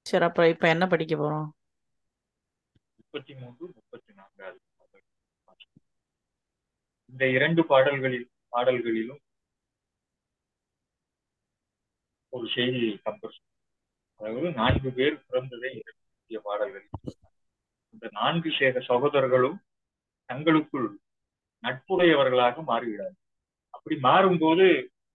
சரி அப்புறம் இப்ப என்ன படிக்க போறோம் முப்பத்தி மூன்று முப்பத்தி நான்காவது பாடல். இந்த இரண்டு பாடல்களில் பாடல்களிலும் ஒரு செய்தியை கம்பர் சொல்றார். அதாவது நான்கு பேர் பிறந்ததை இந்த முக்கிய பாடல்களில் சொல்றார். இந்த நான்கு சேக சகோதரர்களும் தங்களுக்குள் நட்புடையவர்களாக மாறிவிடார் அப்படி மாறும்போது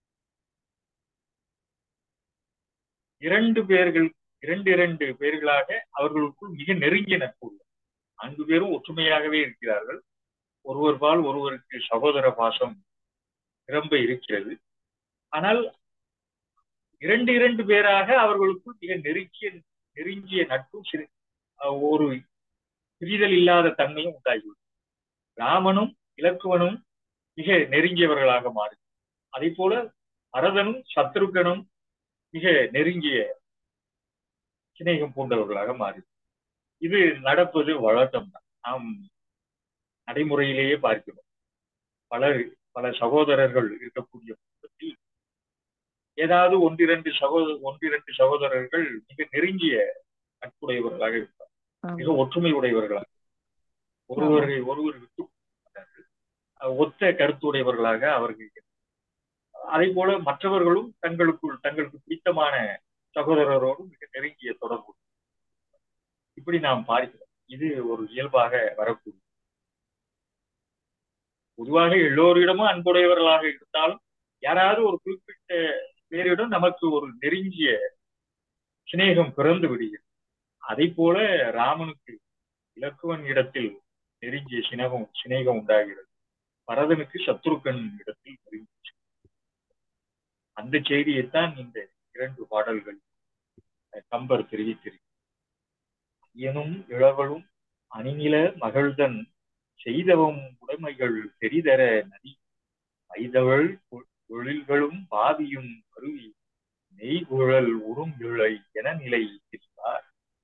இரண்டு பேர்கள் இரண்டு இரண்டு பேர்களாக அவர்களுக்குள் மிக நெருங்கிய நட்பு உள்ளது நான்கு பேரும் ஒற்றுமையாகவே இருக்கிறார்கள் ஒருவர் பால் ஒருவருக்கு சகோதர பாசம் நிரம்ப இருக்கிறது ஆனால் இரண்டு இரண்டு பேராக அவர்களுக்குள் மிக நெருங்கிய நெருங்கிய நட்பும் சிறு- அஹ் ஒரு பிரிதல் இல்லாத தன்மையும் உண்டாகிவிடும் ராமனும் இலக்குவனும் மிக நெருங்கியவர்களாக மாறி அதே போல பரதனும் சத்ருகனும் மிக நெருங்கிய சிநேகம் பூண்டவர்களாக மாறி இது நடப்பது வழக்கம் தான் நாம் நடைமுறையிலேயே பார்க்கிறோம் பலர் பல சகோதரர்கள் இருக்கக்கூடிய குடும்பத்தில் ஏதாவது ஒன்றிரண்டு சகோதர ஒன்றிரண்டு சகோதரர்கள் மிக நெருங்கிய நட்புடையவர்களாக இருப்பார் மிக ஆமா ஒற்றுமை உடையவர்களாக ஒருவரை ஒருவர் விட்டு மாட்டார்கள். அஹ் ஒத்த கருத்துடையவர்களாக அவர்கள் இருப்பார்கள். அதே போல மற்றவர்களும் தங்களுக்குள் தங்களுக்கு பிடித்தமான சகோதரரோடு மிக நெருங்கிய தொடர்பு இப்படி நாம் பார்க்கிறோம் இது ஒரு இயல்பாக வரக்கூடிய பொதுவாக எல்லோரிடமும் அன்புடையவர்களாக இருந்தாலும் யாராவது ஒரு குறிப்பிட்ட பேரிடம் நமக்கு ஒரு நெருங்கிய சிநேகம் பிறந்து விடுகிறது அதை போல ராமனுக்கு இலக்குவன் இடத்தில் நெருங்கிய சினகம் சிநேகம் உண்டாகிறது பரதனுக்கு சத்ருக்கன் இடத்தில் நெருங்கிய சிநேகம். அந்த செய்தியைத்தான் இந்த இரண்டு பாடல்கள் அஹ், கம்பர் தெரிவித்திருக்கிறார் எனும் இளவலும் அணிநில மகள்தன் செய்தவம் உடைமைகள் பெரிதர நதி வைதவள் தொ- தொழில்களும் பாவியும் கருவி நெய்குழல் உறும் இழை என நிலை தெரிவார்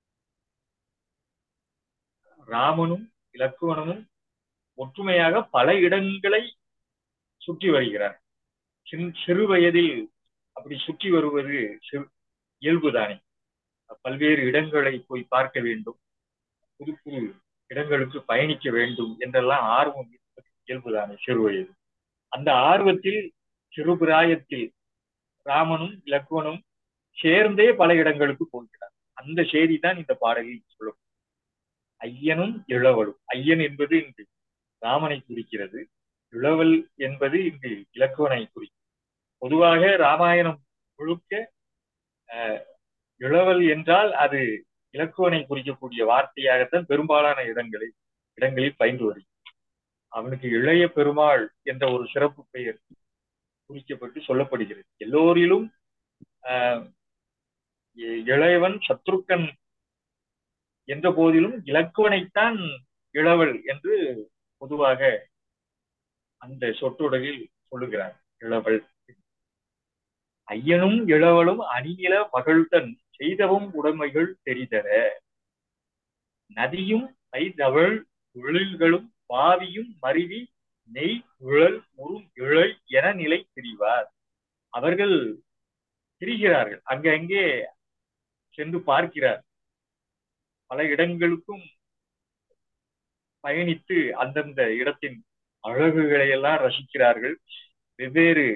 ராமனும் இலக்குவனும் ஒற்றுமையாக பல இடங்களை சுற்றி வருகிறார் சின் சிறு வயதில் அப்படி சுற்றி வருவது சிறு- இயல்புதானே பல்வேறு இடங்களை போய் பார்க்க வேண்டும் புது புது இடங்களுக்கு பயணிக்க வேண்டும் என்றெல்லாம் ஆர்வம் இருப்பது இயல்புதானே சிறு வயது அந்த ஆர்வத்தில் சிறுபிராயத்தில் ராமனும் இலக்குவனும் சேர்ந்தே பல இடங்களுக்கு போகிறார் அந்த செய்தி தான் இந்த பாடலில் சொல்லும் ஐயனும் இளவலும் ஐயன் என்பது இங்கு ராமனை குறிக்கிறது இளவல் என்பது இங்கு இலக்குவனை குறிக்கிறது பொதுவாக ராமாயணம் முழுக்க அஹ், இளவல் என்றால் அது இலக்குவனை குறிக்கக்கூடிய வார்த்தையாகத்தான் பெரும்பாலான இடங்களில் இடங்களில் பயின்று வருகிறது அவனுக்கு இளைய பெருமாள் என்ற ஒரு சிறப்பு பெயர் குறிக்கப்பட்டு சொல்லப்படுகிறது எல்லோரிலும் ஆஹ், இ- இளையவன் சத்ருக்கன் என்ற போதிலும் இலக்குவனைத்தான் இளவல் என்று பொதுவாக அந்த சொற்றொடரில் சொல்லுகிறார் இளவல் ஐயனும் இளவலும் அணிநில மகள்தன் செய்தவும் உடைமைகள் தெரிதர நதியும் நைதவள் தொழில்களும் பாவியும் மருவி நெய் உழல் உறும் இழை என நிலை திரிவார் அவர்கள் திரிகிறார்கள் அங்கங்கே சென்று பார்க்கிறார் பல இடங்களுக்கும் பயணித்து அந்தந்த இடத்தின் அழகுகளை எல்லாம் ரசிக்கிறார்கள் வெவ்வேறு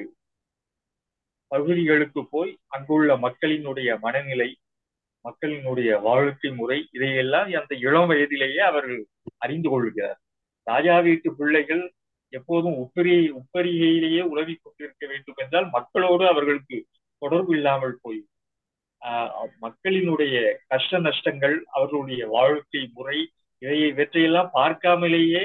பகுதிகளுக்கு போய் அங்குள்ள மக்களினுடைய மனநிலை மக்களினுடைய வாழ்க்கை முறை இதையெல்லாம் அந்த இளம் வயதிலேயே அவர்கள் அறிந்து கொள்கிறார் ராஜா வீட்டு பிள்ளைகள் எப்போதும் உப்பரி உப்பரிகையிலேயே உலவி கொண்டிருக்க வேண்டும் என்றால் மக்களோடு அவர்களுக்கு தொடர்பு இல்லாமல் போய் ஆஹ் மக்களினுடைய கஷ்ட நஷ்டங்கள் அவர்களுடைய வாழ்க்கை முறை இதை இவற்றையெல்லாம் பார்க்காமலேயே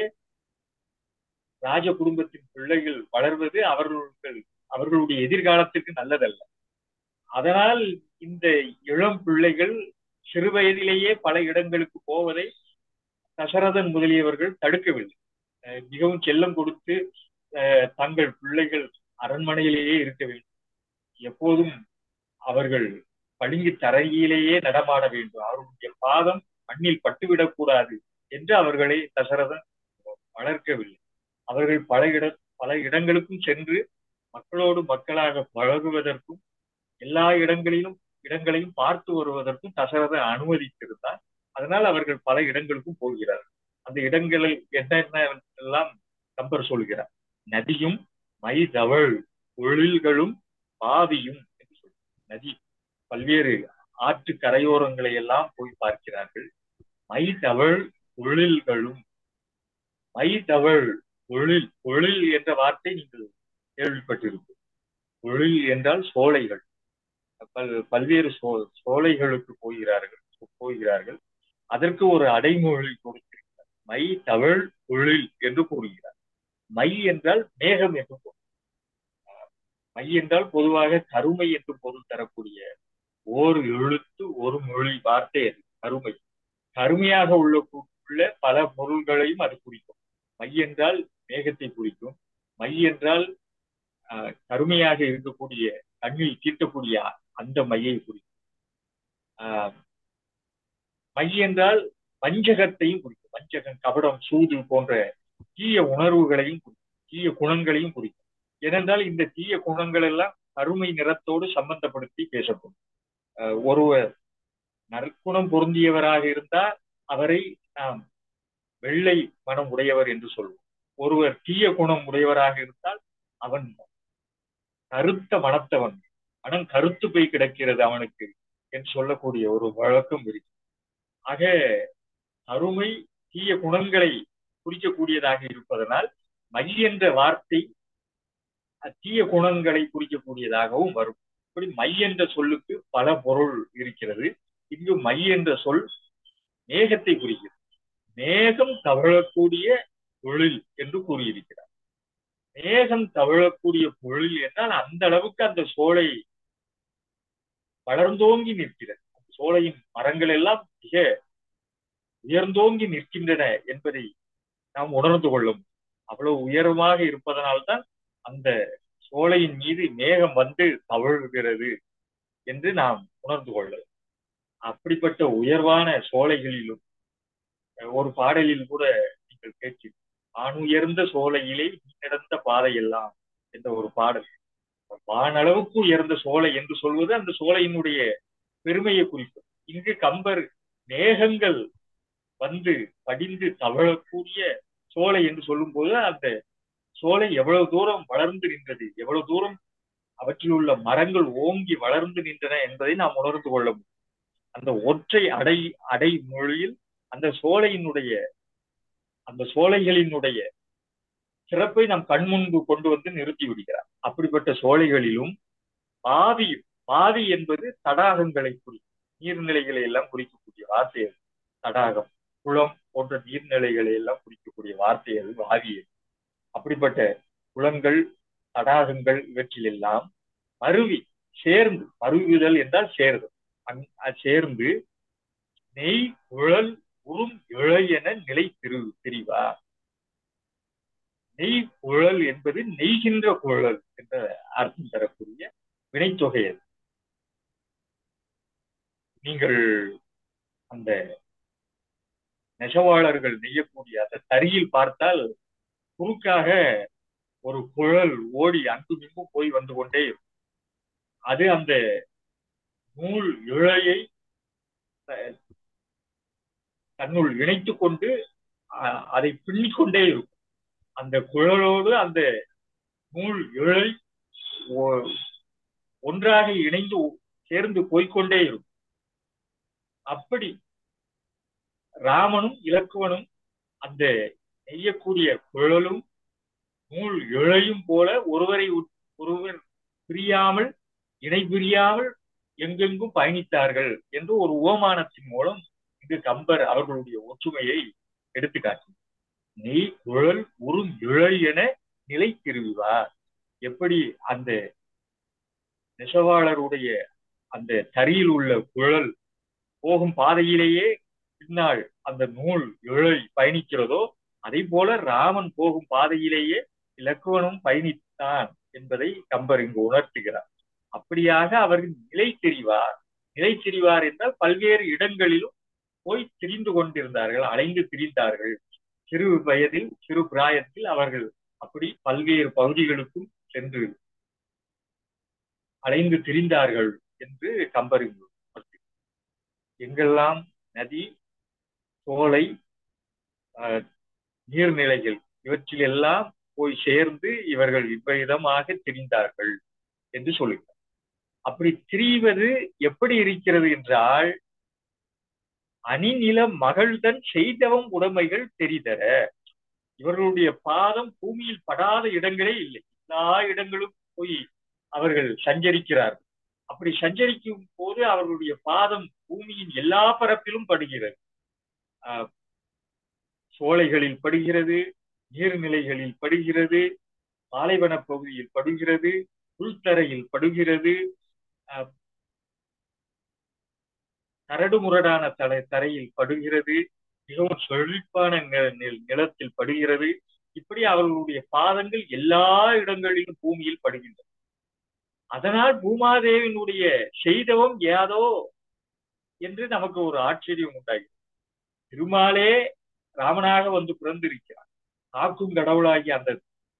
ராஜ குடும்பத்தின் பிள்ளைகள் வளர்வது அவர்கள் அவர்களுடைய எதிர்காலத்திற்கு நல்லதல்ல அதனால் இந்த இளம் பிள்ளைகள் சிறு வயதிலேயே பல இடங்களுக்கு போவதை தசரதன் முதலியவர்கள் தடுக்கவில்லை அஹ் மிகவும் செல்லம் கொடுத்து அஹ் தங்கள் பிள்ளைகள் அரண்மனையிலேயே இருக்க வேண்டும் எப்போதும் அவர்கள் பளிங்கு தரையிலேயே நடமாட வேண்டும் அவர்களுடைய பாதம் மண்ணில் பட்டுவிடக் கூடாது என்று அவர்களை தசரதன் வளர்க்கவில்லை அவர்கள் பல இட பல இடங்களுக்கும் சென்று மக்களோடு மக்களாக பழகுவதற்கும் எல்லா இடங்களிலும் இடங்களையும் பார்த்து வருவதற்கும் தசரதன் அனுமதித்திருந்தார் அதனால் அவர்கள் பல இடங்களுக்கும் போகிறார்கள் அந்த இடங்களில் என்னென்ன எல்லாம் கம்பர் சொல்கிறார் நதியும் மைதவள் ஒழில்களும் பாவியும் என்று சொல்கிறார் நதி பல்வேறு ஆற்று கரையோரங்களை எல்லாம் போய் பார்க்கிறார்கள் மைதவள் ஒழில்களும் மைதவள் ஒழில் ஒழில் என்ற வார்த்தை நீங்கள் கேள்விப்பட்டிருக்கும் ஒழில் என்றால் சோலைகள் பல் பல்வேறு சோ சோலைகளுக்கு போகிறார்கள் போகிறார்கள் அதற்கு ஒரு அடைமொழி கொடுத்திருக்கிறார் மை தவழ் ஒழில் என்று கூறுகிறார் மை என்றால் மேகம் என்று பொருள் மை என்றால் பொதுவாக கருமை என்று பொருள் தரக்கூடிய ஓர் எழுத்து ஒரு மொழி வார்த்தை அது கருமை கருமையாக உள்ள உள்ள பல பொருள்களையும் அது குறிக்கும் மை என்றால் மேகத்தை குறிக்கும் மை என்றால் கருமையாக இருக்கக்கூடிய கண்ணில் தீட்டக்கூடிய அந்த மையை குறிக்கும் மை என்றால் வஞ்சகத்தையும் குறிக்கும் வஞ்சகம் கபடம் சூது போன்ற தீய உணர்வுகளையும் குறிக்கும் தீய குணங்களையும் குறிக்கும் ஏனென்றால் இந்த தீய குணங்கள் எல்லாம் கருமை நிறத்தோடு சம்பந்தப்படுத்தி பேசப்படும் ஒருவர் நற்குணம் பொருந்தியவராக இருந்தால் அவரை நாம் வெள்ளை மனம் உடையவர் என்று சொல்வோம் ஒருவர் தீய குணம் உடையவராக இருந்தால் அவன் கருத்த மனத்தவன் மனம் கருத்து போய் கிடக்கிறது அவனுக்கு என்று சொல்லக்கூடிய ஒரு வழக்கம் இருக்கு ஆக அருமை தீய குணங்களை குறிக்கக்கூடியதாக இருப்பதனால் மை என்ற வார்த்தை தீய குணங்களை குறிக்கக்கூடியதாகவும் வரும் இப்படி மை என்ற சொல்லுக்கு பல பொருள் இருக்கிறது இங்கு மை என்ற சொல் மேகத்தை குறிக்கிறது மேகம் தவழக்கூடிய பொழில் என்று கூறியிருக்கிறார் மேகம் தவழக்கூடிய பொழில் என்றால் அந்த அளவுக்கு அந்த சோலை வளர்ந்தோங்கி நிற்கிறது சோலையின் மரங்கள் எல்லாம் மிக உயர்ந்தோங்கி நிற்கின்றன என்பதை நாம் உணர்ந்து கொள்ளும் அவ்வளவு உயரமாக இருப்பதனால்தான் அந்த சோலையின் மீது மேகம் வந்து தவழ்கிறது என்று நாம் உணர்ந்து கொள்ள அப்படிப்பட்ட உயர்வான சோலைகளிலும் ஒரு பாடலில் கூட நீங்கள் கேட்க வானுயர்ந்த சோலையிலே நடந்த பாதையெல்லாம் என்ற ஒரு பாடல் வானளவுக்கு உயர்ந்த சோலை என்று சொல்வது அந்த சோலையினுடைய பெருமையை குறிக்கும் இங்கு கம்பர் மேகங்கள் வந்து படிந்து தவழக்கூடிய சோலை என்று சொல்லும் போது அந்த சோலை எவ்வளவு தூரம் வளர்ந்து நின்றது எவ்வளவு தூரம் அவற்றில் உள்ள மரங்கள் ஓங்கி வளர்ந்து நின்றன என்பதை நாம் உணர்ந்து கொள்ள முடியும் அந்த ஒற்றை அடை அடை மொழியில் அந்த சோலையினுடைய அந்த சோலைகளினுடைய சிறப்பை நாம் கண் முன்பு கொண்டு வந்து நிறுத்தி விடுகிறார் அப்படிப்பட்ட சோலைகளிலும் பாவி பாவி என்பது தடாகங்களை குறிக்கும் நீர்நிலைகளை எல்லாம் குறிக்கக்கூடிய வார்த்தை அது தடாகம் குளம் போன்ற நீர்நிலைகளை எல்லாம் குறிக்கக்கூடிய வார்த்தை அது வாவி அப்படிப்பட்ட குளங்கள் தடாகங்கள் இவற்றிலெல்லாம் மருவி சேர்ந்து மருவிதல் என்றால் சேர்ந்து சேர்ந்து நெய் குழல் உறும் இழையென நிலை திரு தெரிவா நெய் குழல் என்பது நெய்கின்ற குழல் என்ற அர்த்தம் தரக்கூடிய வினைத்தொகை அது நீங்கள் அந்த நெசவாளர்கள் நெய்யக்கூடிய அந்த தறியில் பார்த்தால் குறுக்காக ஒரு குழல் ஓடி அங்கும் இங்கும் போய் வந்து கொண்டே இருக்கும் அது அந்த நூல் இழையை தன்னுள் இணைத்து கொண்டு அதை பின்னிக்கொண்டே இருக்கும் அந்த குழலோடு அந்த நூல் இழை ஒன்றாக இணைந்து சேர்ந்து போய்கொண்டே இருக்கும் அப்படி ராமனும் இலக்குவனும் அந்த நெய்யக்கூடிய குழலும் நூல் இழையும் போல ஒருவரை ஒருவர் பிரியாமல் இணை பிரியாமல் எங்கெங்கும் பயணித்தார்கள் என்று ஒரு ஓமானத்தின் மூலம் இங்கு கம்பர் அவர்களுடைய ஒற்றுமையை எடுத்துக்காட்டு நெய் குழல் உறும் இழை என நிலை திருவிவார் எப்படி அந்த நெசவாளருடைய அந்த தறியில் உள்ள குழல் போகும் பாதையிலேயே பின்னால் அந்த நூல் இழை பயணிக்கிறதோ அதே போல ராமன் போகும் பாதையிலேயே இலக்குவனும் பயணித்தான் என்பதை கம்பர் இங்கு உணர்த்துகிறார் அப்படியாக அவர்கள் நிலை தெரிவார் நிலை தெரிவார் என்றால் பல்வேறு இடங்களிலும் போய் திரிந்து கொண்டிருந்தார்கள் அலைந்து திரிந்தார்கள் சிறு வயதில் சிறு பிராயத்தில் அவர்கள் அப்படி பல்வேறு பகுதிகளுக்கும் சென்று அலைந்து திரிந்தார்கள் என்று கம்பர் இங்கு எங்கெல்லாம் நதி சோலை அஹ், நீர்நிலைகள் இவற்றில் எல்லாம் போய் சேர்ந்து இவர்கள் இவ்விதமாக திரிந்தார்கள் என்று சொல்லுகிறார் அப்படி திரிவது எப்படி இருக்கிறது என்றால் அணிநில மகள்தன் செய்தவம் உடைமைகள் தெரிதர இவர்களுடைய பாதம் பூமியில் படாத இடங்களே இல்லை எல்லா இடங்களும் போய் அவர்கள் சஞ்சரிக்கிறார்கள் அப்படி சஞ்சரிக்கும் போது அவர்களுடைய பாதம் பூமியின் எல்லா பரப்பிலும் படுகிறது ஆஹ் சோலைகளில் படுகிறது நீர்நிலைகளில் படுகிறது பாலைவன பகுதியில் படுகிறது புல்தரையில் படுகிறது ஆஹ் கரடுமுரடான தலை தரையில் படுகிறது மிகவும் செழிப்பான நி- நி- நிலத்தில் படுகிறது இப்படி அவர்களுடைய பாதங்கள் எல்லா இடங்களிலும் பூமியில் படுகின்றன அதனால் பூமாதேவினுடைய செய்தவம் ஏதோ என்று நமக்கு ஒரு ஆச்சரியம் உண்டாகிறது திருமாலே ராமனாக வந்து பிறந்திருக்கிறார் காக்கும் கடவுளாகிய அந்த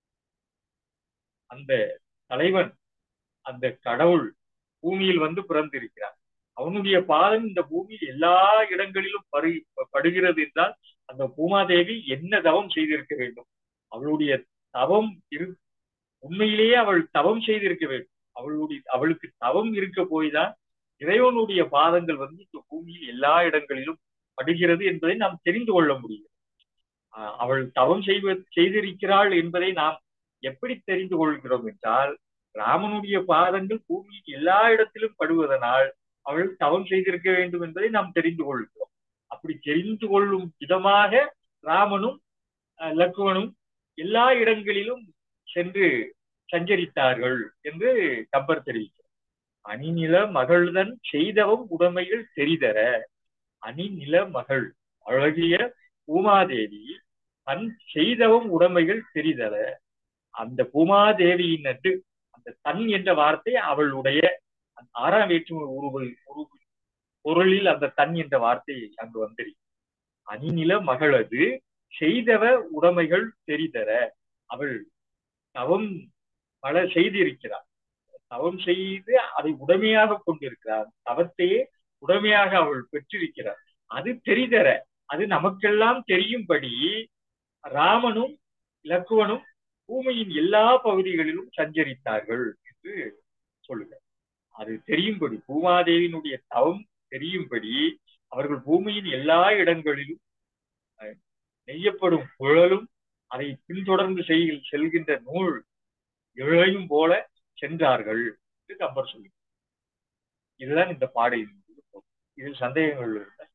அந்த தலைவன் அந்த கடவுள் பூமியில் வந்து பிறந்திருக்கிறார் அவனுடைய பாதம் இந்த பூமியில் எல்லா இடங்களிலும் பரு படுகிறது என்றால் அந்த பூமாதேவி என்ன தவம் செய்திருக்க வேண்டும் அவளுடைய தவம் இரு உண்மையிலேயே அவள் தவம் செய்திருக்க வேண்டும் அவளுடைய அவளுக்கு தவம் இருக்க போய்தான் இறைவனுடைய பாதங்கள் வந்து இந்த பூமியில் எல்லா இடங்களிலும் படுகிறது என்பதை நாம் தெரிந்து கொள்ள முடியும் ஆஹ் அவள் தவம் செய்வ செய்திருக்கிறாள் என்பதை நாம் எப்படி தெரிந்து கொள்கிறோம் என்றால் ராமனுடைய பாதங்கள் பூமியில் எல்லா இடத்திலும் படுவதனால் அவள் தவம் செய்திருக்க வேண்டும் என்பதை நாம் தெரிந்து கொள்கிறோம் அப்படி தெரிந்து கொள்ளும் விதமாக ராமனும் அஹ், லக்குவனும் எல்லா இடங்களிலும் சென்று சஞ்சரித்தார்கள் என்று கம்பர் தெரிவிக்கிறார் அணிநில மகள்தன் செய்தவம் உடைமைகள் தெரிதர அணிநில மகள் அழகிய பூமாதேவி தன் செய்தவம் உடைமைகள் தெரிதர அந்த பூமாதேவியின் நட்டு அந்த தன் என்ற வார்த்தை அவளுடைய அந்த ஆறாம் வேற்றுமை உருவு உருவு பொருளில் அந்த தன் என்ற வார்த்தை அங்கு வந்திருக்கு அணிநில மகளது செய்தவ உடைமைகள் தெரிதர அவள் தவம் பல செய்திருக்கிறார் தவம் செய்து அதை உடமையாக கொண்டிருக்கிறார் தவத்தையே உடமையாக அவள் பெற்றிருக்கிறார் அது தெரிதர அது நமக்கெல்லாம் தெரியும்படி ராமனும் இலக்குவனும் பூமியின் எல்லா பகுதிகளிலும் சஞ்சரித்தார்கள் என்று சொல்லுகிறார் அது தெரியும்படி பூமாதேவியினுடைய தவம் தெரியும்படி அவர்கள் பூமியின் எல்லா இடங்களிலும் அஹ், நெய்யப்படும் குழலும் அதை பின்தொடர்ந்து செய் செல்கின்ற நூல் இழையும் போல சென்றார்கள் என்று கம்பர் சொல்லி இதுதான் இந்த பாடலின் பொருள். இதில் சந்தேகங்கள் இருந்தால்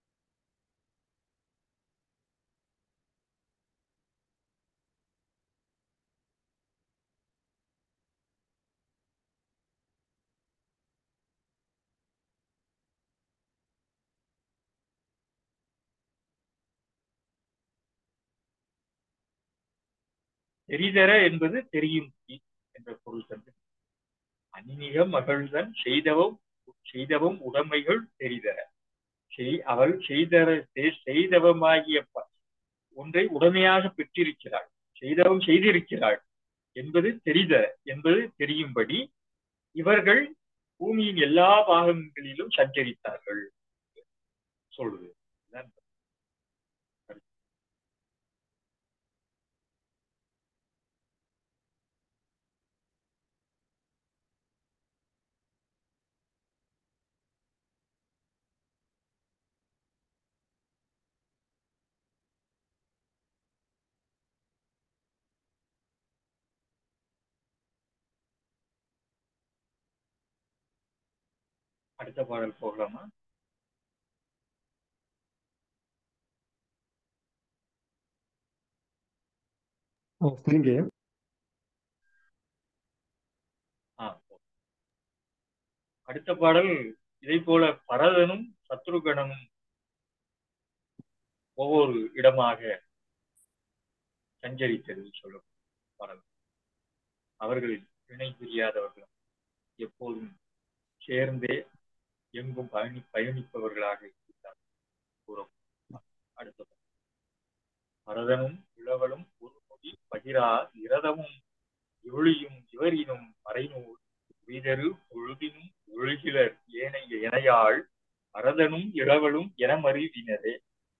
தெரிதர என்பது தெரியும் என்ற பொருள் தந்து அந்நிய மகள்தன் செய்தவம் செய்தவம் உடைமைகள் தெரிதர செய் அவள் செய்தர செய்- செய்தவமாகிய ப- ஒன்றை உடமையாக பெற்றிருக்கிறாள் செய்தவம் செய்திருக்கிறாள் என்பது தெரிதர என்பது தெரியும்படி இவர்கள் பூமியின் எல்லா பாகங்களிலும் சஞ்சரித்தார்கள் சொல்லுது இதுதான் அடுத்த பாடல் போகலாமா ஓ சரிங்க ஆ, அடுத்த பாடல் இதை போல பரதனும் சத்ருகணனும் ஒவ்வொரு இடமாக சஞ்சரித்தது சொல்லும் பாடல் அவர்கள் இணை புரியாதவர்கள் எப்போதும் சேர்ந்தே எங்கும் பயணி பயணிப்பவர்களாக இருக்கிறார் கூறும் அடுத்த பாடல். பரதனும் இளவலும் ஒரு மொழி பகிரா இரதமும் இருளியும் இவரினும் மறைநூல் உய்தரு பொழுதினும் ஒழுகிலர் ஏனைய இணையாள் பரதனும் இளவலும் என மறிவினரே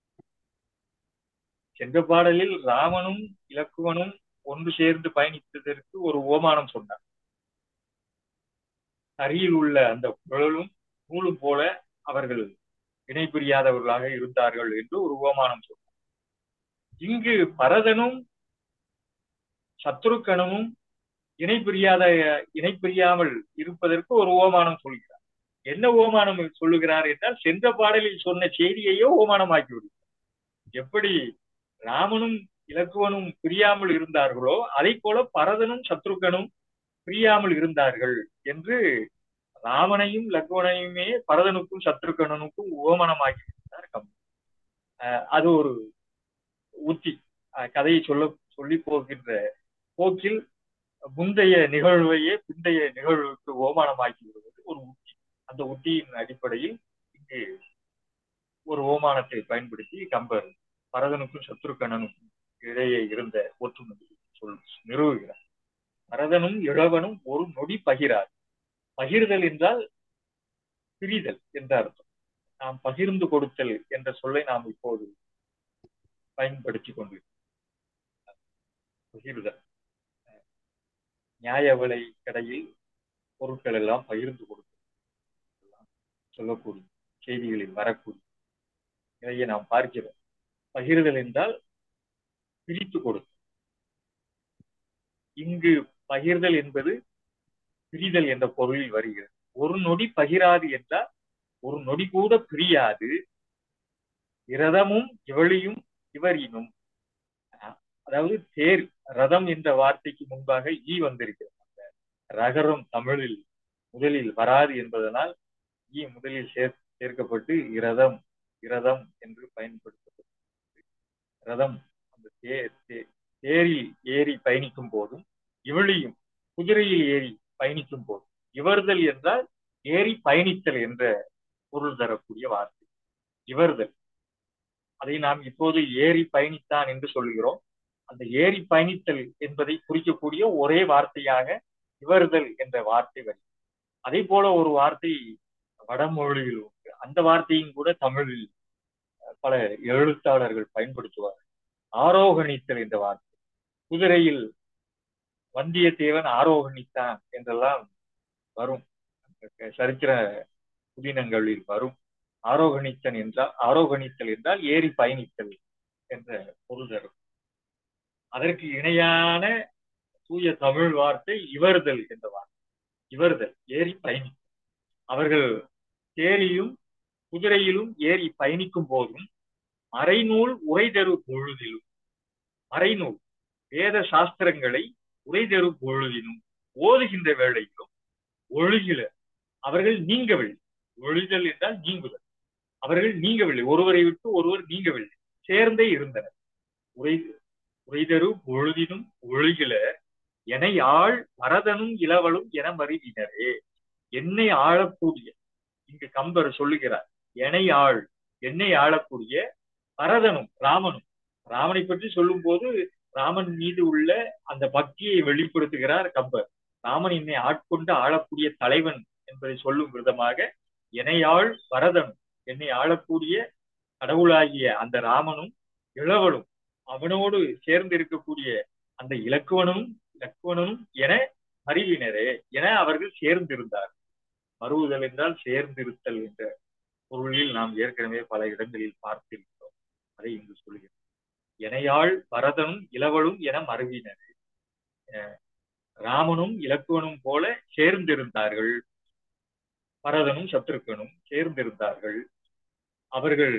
சென்ற பாடலில் ராமனும் இலக்குவனும் ஒன்று சேர்ந்து பயணித்ததற்கு ஒரு ஓமானம் சொன்னார் அருகில் உள்ள அந்த குழலும் நூலும் போல அவர்கள் இணை புரியாதவர்களாக இருந்தார்கள் என்று ஒரு ஓமானம் சொன்னார் இங்கு பரதனும் சத்ருக்கணமும் இணை பிரியாத இணை பிரியாமல் இருப்பதற்கு ஒரு ஓமானம் சொல்கிறார் என்ன ஓமானம் சொல்லுகிறார் என்றால் சென்ற பாடலில் சொன்ன செய்தியையோ ஓமானமாக்கி விடுகிறார் எப்படி ராமனும் இலக்குவனும் பிரியாமல் இருந்தார்களோ அதை போல பரதனும் சத்ருக்கனும் பிரியாமல் இருந்தார்கள் என்று ராமனையும் லக்குவனையுமே பரதனுக்கும் சத்ருக்கணனுக்கும் ஓமனமாக்கி விட்டார் கம் அது ஒரு உத்தி கதையை சொல்ல சொல்லி போகின்ற போக்கில் முந்தைய நிகழ்வையே பிந்தைய நிகழ்வுக்கு ஓமானமாக்கி விடுவது ஒரு உத்தி அந்த உத்தியின் அடிப்படையில் இங்கு ஒரு ஓமானத்தை பயன்படுத்தி கம்பர் பரதனுக்கும் சத்ருக்கணனுக்கும் இடையே இருந்த ஒற்றுமையை சொல் நிறுவுகிறார் பரதனும் இளவனும் ஒரு நொடி பகிரார் பகிர்தல் என்றால் பிரிதல் என்ற அர்த்தம் நாம் பகிர்ந்து கொடுத்தல் என்ற சொல்லை நாம் இப்போது பயன்படுத்தி கொண்டிருக்கிறோம் பகிர்தல் நியாய விலை கடையில் பொருட்கள் எல்லாம் பகிர்ந்து கொடுத்தல் சொல்லக்கூடிய செய்திகளில் வரக்கூடிய இதையே நாம் பார்க்கிறோம் பகிர்தல் என்றால் பிரித்து கொடுத்தல் இங்கு பகிர்தல் என்பது பிரிதல் என்ற பொருளில் வருகிறது ஒரு நொடி பகிராது என்றால் ஒரு நொடி கூட பிரியாது இரதமும் இவளியும் இவரினும் அதாவது தேர் ரதம் என்ற வார்த்தைக்கு முன்பாக ஈ வந்திருக்கிறது அந்த ரகரம் தமிழில் முதலில் வராது என்பதனால் ஈ முதலில் சேர் சேர்க்கப்பட்டு இரதம் இரதம் என்று பயன்படுத்தப்பட்டது ரதம் அந்த தேர் தேரில் ஏறி பயணிக்கும் போதும் இவளியும் குதிரையில் ஏறி பயணிக்கும் போதும் இவர்தல் என்றால் ஏறி பயணித்தல் என்ற பொருள் தரக்கூடிய வார்த்தை இவர்தல் அதை நாம் இப்போது ஏறி பயணித்தான் என்று சொல்கிறோம் அந்த ஏறி பயணித்தல் என்பதை குறிக்கக்கூடிய ஒரே வார்த்தையாக இவர்தல் என்ற வார்த்தை வரும் அதே போல ஒரு வார்த்தை வடமொழியில் உண்டு அந்த வார்த்தையும் கூட தமிழில் பல எழுத்தாளர்கள் பயன்படுத்துவார்கள் ஆரோகணித்தல் என்ற வார்த்தை குதிரையில் வந்தியத்தேவன் ஆரோகணித்தான் என்றெல்லாம் வரும் சரித்திர புதினங்களில் வரும் ஆரோகணித்தன் என்றால் ஆரோகணித்தல் என்றால் ஏறி பயணித்தல் என்ற பொருள் தரும் அதற்கு இணையான தூய தமிழ் வார்த்தை இவர்தல் என்ற வார்த்தை இவர்தல் ஏறி பயணித்தல் அவர்கள் தேரிலும் குதிரையிலும் ஏறி பயணிக்கும் போதும் மறைநூல் உரைதரு பொழுதிலும் மறைநூல் வேத சாஸ்திரங்களை உரைதரு பொழுதிலும் ஓதுகின்ற வேளையிலும் ஒழுகில அவர்கள் நீங்கவில்லை ஒழுதல் என்றால் நீங்குதல் அவர்கள் நீங்கவில்லை ஒருவரை விட்டு ஒருவர் நீங்கவில்லை சேர்ந்தே இருந்தனர் உரை உரைதரு பொழுதினும் ஒழுகில என்னை ஆள் பரதனும் இளவலும் என மறிவினரே என்னை ஆளக்கூடிய இங்கு கம்பர் சொல்லுகிறார் என்னை ஆள் என்னை ஆளக்கூடிய பரதனும் ராமனும் ராமனை பற்றி சொல்லும் போது ராமன் மீது உள்ள அந்த பக்தியை வெளிப்படுத்துகிறார் கம்பர் ராமன் என்னை ஆட்கொண்டு ஆளக்கூடிய தலைவன் என்பதை சொல்லும் விதமாக என்னையாள் பரதனும் என்னை ஆளக்கூடிய கடவுளாகிய அந்த ராமனும் இளவலும் அவனோடு சேர்ந்து இருக்கக்கூடிய அந்த இலக்குவனும் இலக்குவனும் என அறிவினரே என அவர்கள் சேர்ந்திருந்தார் மறுவுதல் என்றால் சேர்ந்திருத்தல் என்ற பொருளில் நாம் ஏற்கனவே பல இடங்களில் பார்த்திருக்கிறோம் அதை இங்கு சொல்கிறோம் எனையாள் பரதனும் இளவலும் என மறுவினரே ராமனும் இலக்குவனும் போல சேர்ந்திருந்தார்கள் பரதனும் சத்ருக்கனும் சேர்ந்திருந்தார்கள் அவர்கள்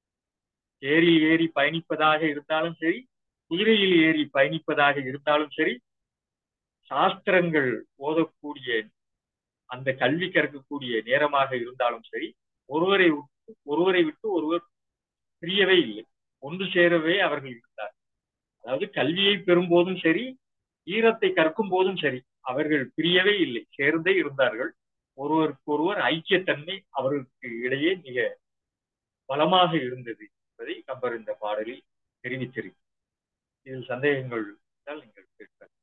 ஏரி ஏறி பயணிப்பதாக இருந்தாலும் சரி குதிரையில் ஏறி பயணிப்பதாக இருந்தாலும் சரி சாஸ்திரங்கள் ஓதக்கூடிய அந்த கல்வி கற்கக்கூடிய நேரமாக இருந்தாலும் சரி ஒருவரை விட்டு ஒருவரை விட்டு ஒருவர் பிரியவே இல்லை ஒன்று சேரவே அவர்கள் இருந்தார் அதாவது கல்வியை பெறும் போதும் சரி ஈரத்தை கற்கும் போதும் சரி அவர்கள் பிரியவே இல்லை சேர்ந்தே இருந்தார்கள் ஒருவருக்கு ஒருவர் ஐக்கியத்தன்மை அவர்களுக்கு இடையே மிக பலமாக இருந்தது என்பதை கம்பர் இந்த பாடலில் தெரிவித்திருக்கிறார் இதில் சந்தேகங்கள் இருந்தால் நீங்கள் கேட்க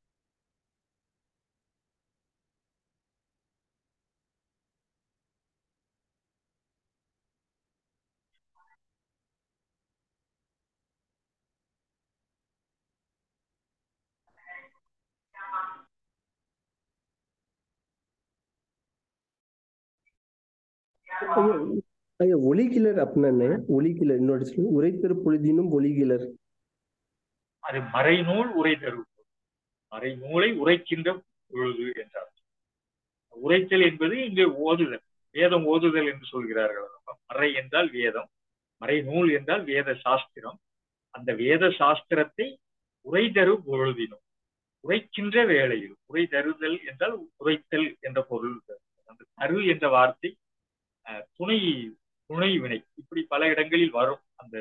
ஐயா ஐயா ஒளிகிலர் அப்படின்னா என்ன ஒளிகிலர் இன்னொரு சொல்லு உரைத்தரு பொழுதினும் ஒளிகிலர் அது மறைநூல் உரை தரும் மறைநூலை உரைக்கின்ற பொழுது என்றார் உரைத்தல் என்பது இங்கே ஓதுதல் வேதம் ஓதுதல் என்று சொல்கிறார்கள் மறை என்றால் வேதம் மறைநூல் என்றால் வேத சாஸ்திரம் அந்த வேத சாஸ்திரத்தை உரை தரும் பொழுதினும் உரைக்கின்ற வேளையில் உரை தருதல் என்றால் உரைத்தல் என்ற பொருள் அந்த தரு என்ற வார்த்தை துணை துணை வினை இப்படி பல இடங்களில் வரும் அந்த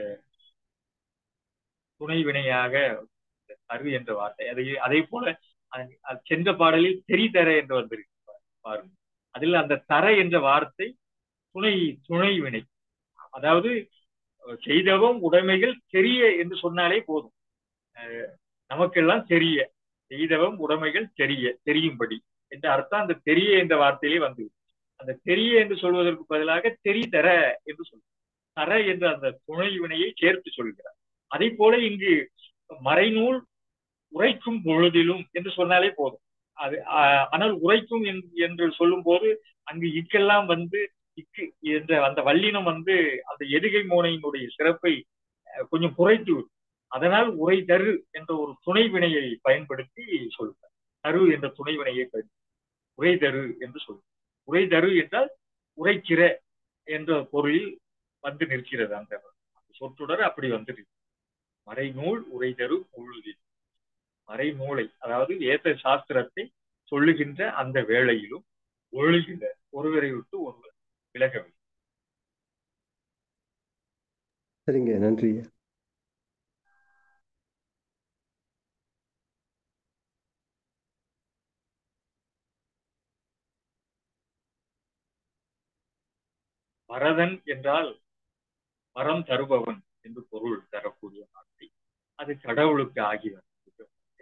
துணை வினையாக தரு என்ற வார்த்தை அதை அதே போல சென்ற பாடலில் தெரிதர என்று வந்திருக்கு பாருங்க அதில் அந்த தர என்ற வார்த்தை துணை துணை வினை அதாவது செய்தவும் உடைமைகள் தெரிய என்று சொன்னாலே போதும் நமக்கெல்லாம் தெரிய செய்தவம் உடைமைகள் தெரிய தெரியும்படி என்ற அர்த்தம் அந்த தெரிய என்ற வார்த்தையிலே வந்து அந்த தெரிய என்று சொல்வதற்கு பதிலாக தெரி தர என்று சொல்ற தர என்ற அந்த துணை வினையை சேர்த்து சொல்கிறார் அதே போல இங்கு மறைநூல் உரைக்கும் பொழுதிலும் என்று சொன்னாலே போதும் அது ஆனால் உரைக்கும் என்று சொல்லும் போது அங்கு இக்கெல்லாம் வந்து இக்கு என்ற அந்த வல்லினம் வந்து அந்த எதுகை மோனையினுடைய சிறப்பை கொஞ்சம் குறைத்து அதனால் உரை தரு என்ற ஒரு துணை வினையை பயன்படுத்தி சொல்கிறார் தரு என்ற துணை வினையை பயன்படுத்தி உரை தரு என்று சொல்கிறார் உரை தரு என்றால் உரைக்கிற என்ற பொருளில் வந்து நிற்கிறது அந்த சொற்றொடர் அப்படி வந்து மறைநூல் உரை தரு பொழுதில் மறைநூலை அதாவது வேத சாஸ்திரத்தை சொல்லுகின்ற அந்த வேளையிலும் ஒழுகின்ற ஒருவரை விட்டு ஒருவர் விலகவில்லை சரிங்க நன்றி வரதன் என்றால் வரம் தருபவன் என்று பொருள் தரக்கூடிய வார்த்தை அது கடவுளுக்கு ஆகி வார்த்தை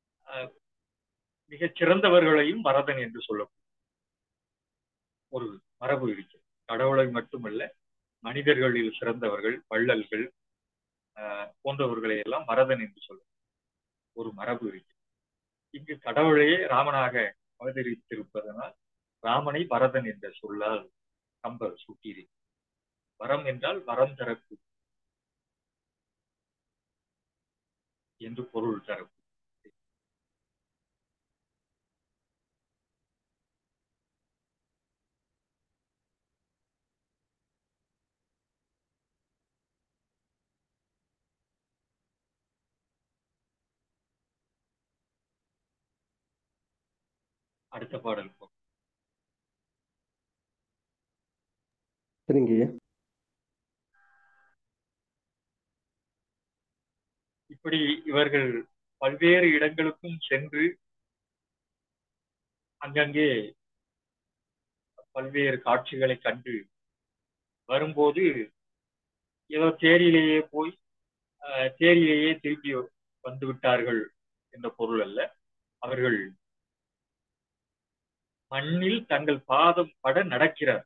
மிகச் சிறந்தவர்களையும் வரதன் என்று சொல்லக்கூடிய ஒரு மரபு இருக்கிறது கடவுளை மட்டுமல்ல மனிதர்களில் சிறந்தவர்கள் வள்ளல்கள் போன்றவர்களை எல்லாம் வரதன் என்று சொல்ல ஒரு மரபு இருக்கிறது இங்கு கடவுளையே ராமனாக அவதரித்திருப்பதனால் ராமனை வரதன் என்ற சொல்லால் கம்பர் சுட்டியிருக்கிறார் வரம் என்றால் வரம் தரப்பு என்று பொருள் தரப்பு அடுத்த பாடல் போ சரிங்க இப்படி இவர்கள் பல்வேறு இடங்களுக்கும் சென்று அங்கங்கே பல்வேறு காட்சிகளை கண்டு வரும்போது ஏதோ தேரிலேயே போய் தேரிலேயே திருப்பி வந்து விட்டார்கள் என்ற பொருள் அல்ல அவர்கள் மண்ணில் தங்கள் பாதம் பட நடக்கிறார்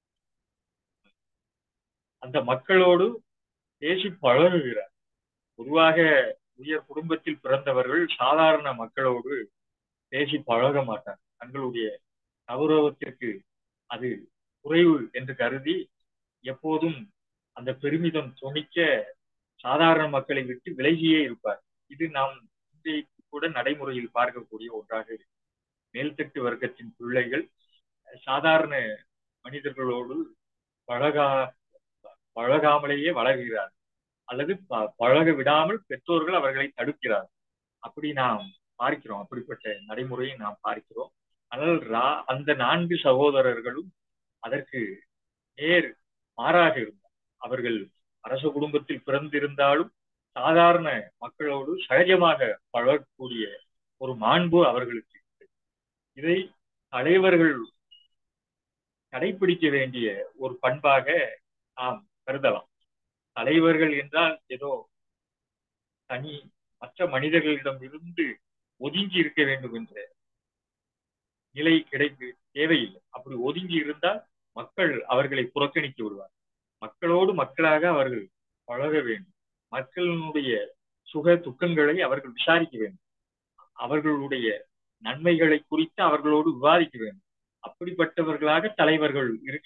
அந்த மக்களோடு பேசி பழகுகிறார் பொதுவாக உயர் குடும்பத்தில் பிறந்தவர்கள் சாதாரண மக்களோடு பேசி பழக மாட்டார் தங்களுடைய கௌரவத்திற்கு அது குறைவு என்று கருதி எப்போதும் அந்த பெருமிதம் துணிக்க சாதாரண மக்களை விட்டு விலகியே இருப்பார் இது நாம் இன்றைக்கு கூட நடைமுறையில் பார்க்கக்கூடிய ஒன்றாக இருக்கு மேல்தட்டு வர்க்கத்தின் பிள்ளைகள் சாதாரண மனிதர்களோடு பழகா பழகாமலேயே வளர்கிறார் அல்லது பழக விடாமல் பெற்றோர்கள் அவர்களை தடுக்கிறார் அப்படி நாம் பார்க்கிறோம் அப்படிப்பட்ட நடைமுறையை நாம் பார்க்கிறோம் ஆனால் அந்த நான்கு சகோதரர்களும் அதற்கு நேர் மாறாக இருந்தார் அவர்கள் அரச குடும்பத்தில் பிறந்திருந்தாலும் சாதாரண மக்களோடு சகஜமாக பழகக்கூடிய ஒரு மாண்பு அவர்களுக்கு இதை தலைவர்கள் கடைபிடிக்க வேண்டிய ஒரு பண்பாக நாம் கருதலாம் தலைவர்கள் என்றால் ஏதோ தனி மற்ற மனிதர்களிடம் இருந்து ஒதுங்கி இருக்க வேண்டும் என்ற நிலை கிடைக்கு தேவையில்லை அப்படி ஒதுங்கி இருந்தால் மக்கள் அவர்களை புறக்கணித்து விடுவார் மக்களோடு மக்களாக அவர்கள் பழக வேண்டும் மக்களினுடைய சுக துக்கங்களை அவர்கள் விசாரிக்க வேண்டும் அவர்களுடைய நன்மைகளை குறித்து அவர்களோடு விவாதிக்க வேண்டும் அப்படிப்பட்டவர்களாக தலைவர்கள் இருக்க வேண்டும்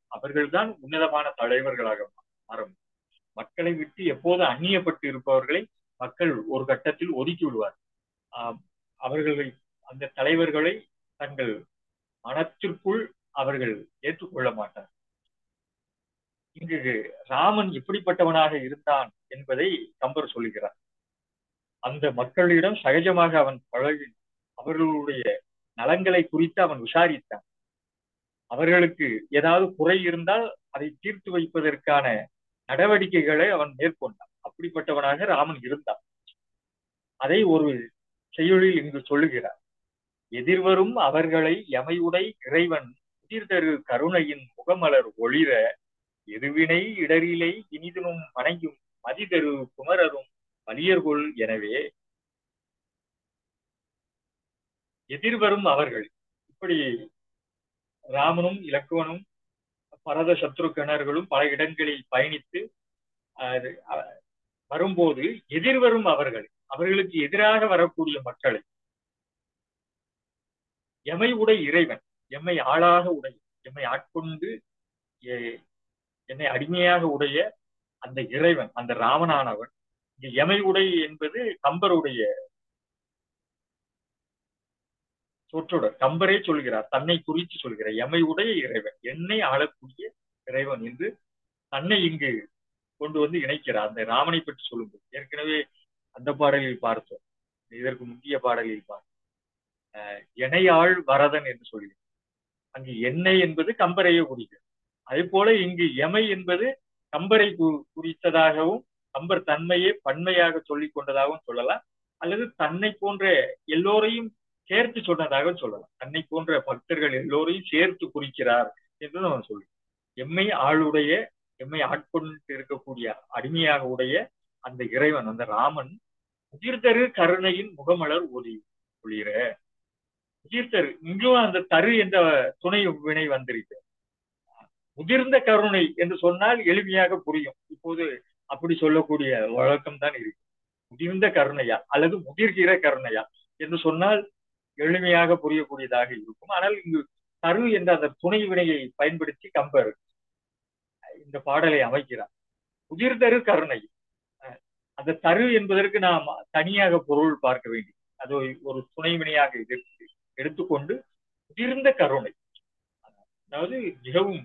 அவர்கள்தான் உன்னதமான தலைவர்களாக மாற முடியும் மக்களை விட்டு எப்போது அந்நியப்பட்டு இருப்பவர்களை மக்கள் ஒரு கட்டத்தில் ஒதுக்கி விடுவார் அவர்களை அந்த தலைவர்களை தங்கள் மனத்திற்குள் அவர்கள் ஏற்றுக்கொள்ள மாட்டார் இங்கு ராமன் எப்படிப்பட்டவனாக இருந்தான் என்பதை கம்பர் சொல்லுகிறார் அந்த மக்களிடம் சகஜமாக அவன் பழகி அவர்களுடைய நலன்களை குறித்து அவன் விசாரித்தான் அவர்களுக்கு ஏதாவது குறை இருந்தால் அதை தீர்த்து வைப்பதற்கான நடவடிக்கைகளை அவன் மேற்கொண்டான் அப்படிப்பட்டவனாக ராமன் இருந்தான் அதை ஒரு செய்யுளில் இங்கு சொல்லுகிறார் எதிர்வரும் அவர்களை எமையுடை இறைவன் உதிர்தரு கருணையின் முகமலர் ஒளிர எதுவினை இடரிலை இனிதனும் மனையும் மதிதரு குமரரும் வலியர்கொள் எனவே எதிர்வரும் அவர்கள் இப்படி ராமனும் இலக்குவனும் பரத சத்ருக்கணர்களும் பல இடங்களில் பயணித்து வரும்போது எதிர்வரும் அவர்கள் அவர்களுக்கு எதிராக வரக்கூடிய மக்களை எமை உடை இறைவன் எம்மை ஆளாக உடைய எம்மை ஆட்கொண்டு என்னை அடிமையாக உடைய அந்த இறைவன் அந்த ராமனானவன் இங்கு எமை உடை என்பது கம்பருடைய சொற்றொடர் கம்பரே சொல்கிறார் தன்னை குறித்து சொல்கிறார் எமை உடைய இறைவன் என்னை ஆளக்கூடிய இறைவன் என்று தன்னை இங்கு கொண்டு வந்து இணைக்கிறார் அந்த ராமனை பற்றி சொல்லும்போது ஏற்கனவே அந்த பாடலில் பார்த்தோம் இதற்கு முக்கிய பாடலில் பார்த்தோம் எனையாள் வரதன் என்று சொல்கிறார் அங்கு எண்ணெய் என்பது கம்பரையே குறிக்கிறது அதே போல இங்கு எமை என்பது கம்பரை குறித்ததாகவும் கம்பர் தன்மையே பன்மையாக சொல்லிக் கொண்டதாகவும் சொல்லலாம் அல்லது தன்னை போன்ற எல்லோரையும் சேர்த்து சொன்னதாக சொல்லலாம் தன்னை போன்ற பக்தர்கள் எல்லோரையும் சேர்த்து குறிக்கிறார் என்று நம்ம சொல்லுவோம் எம்மை ஆளுடைய எம்மை ஆட்கொண்டு இருக்கக்கூடிய அடிமையாக உடைய அந்த இறைவன் அந்த ராமன் உதிர்தரு கருணையின் முகமலர் ஒளி ஒளிர உதிர்தரு இங்கும் அந்த தரு என்ற துணை வினை வந்திருக்கு முதிர்ந்த கருணை என்று சொன்னால் எளிமையாக புரியும் இப்போது அப்படி சொல்லக்கூடிய வழக்கம் தான் இருக்கு முதிர்ந்த கருணையா அல்லது முதிர்கிற கருணையா என்று சொன்னால் எளிமையாக புரியக்கூடியதாக இருக்கும் ஆனால் இங்கு தரு என்ற அந்த துணை வினையை பயன்படுத்தி கம்பர் இந்த பாடலை அமைக்கிறார் உதிர்தரு கருணை அந்த தரு என்பதற்கு நாம் தனியாக பொருள் பார்க்க வேண்டும் அது ஒரு துணை வினையாக எதிர்த்து எடுத்துக்கொண்டு உதிர்ந்த கருணை அதாவது மிகவும்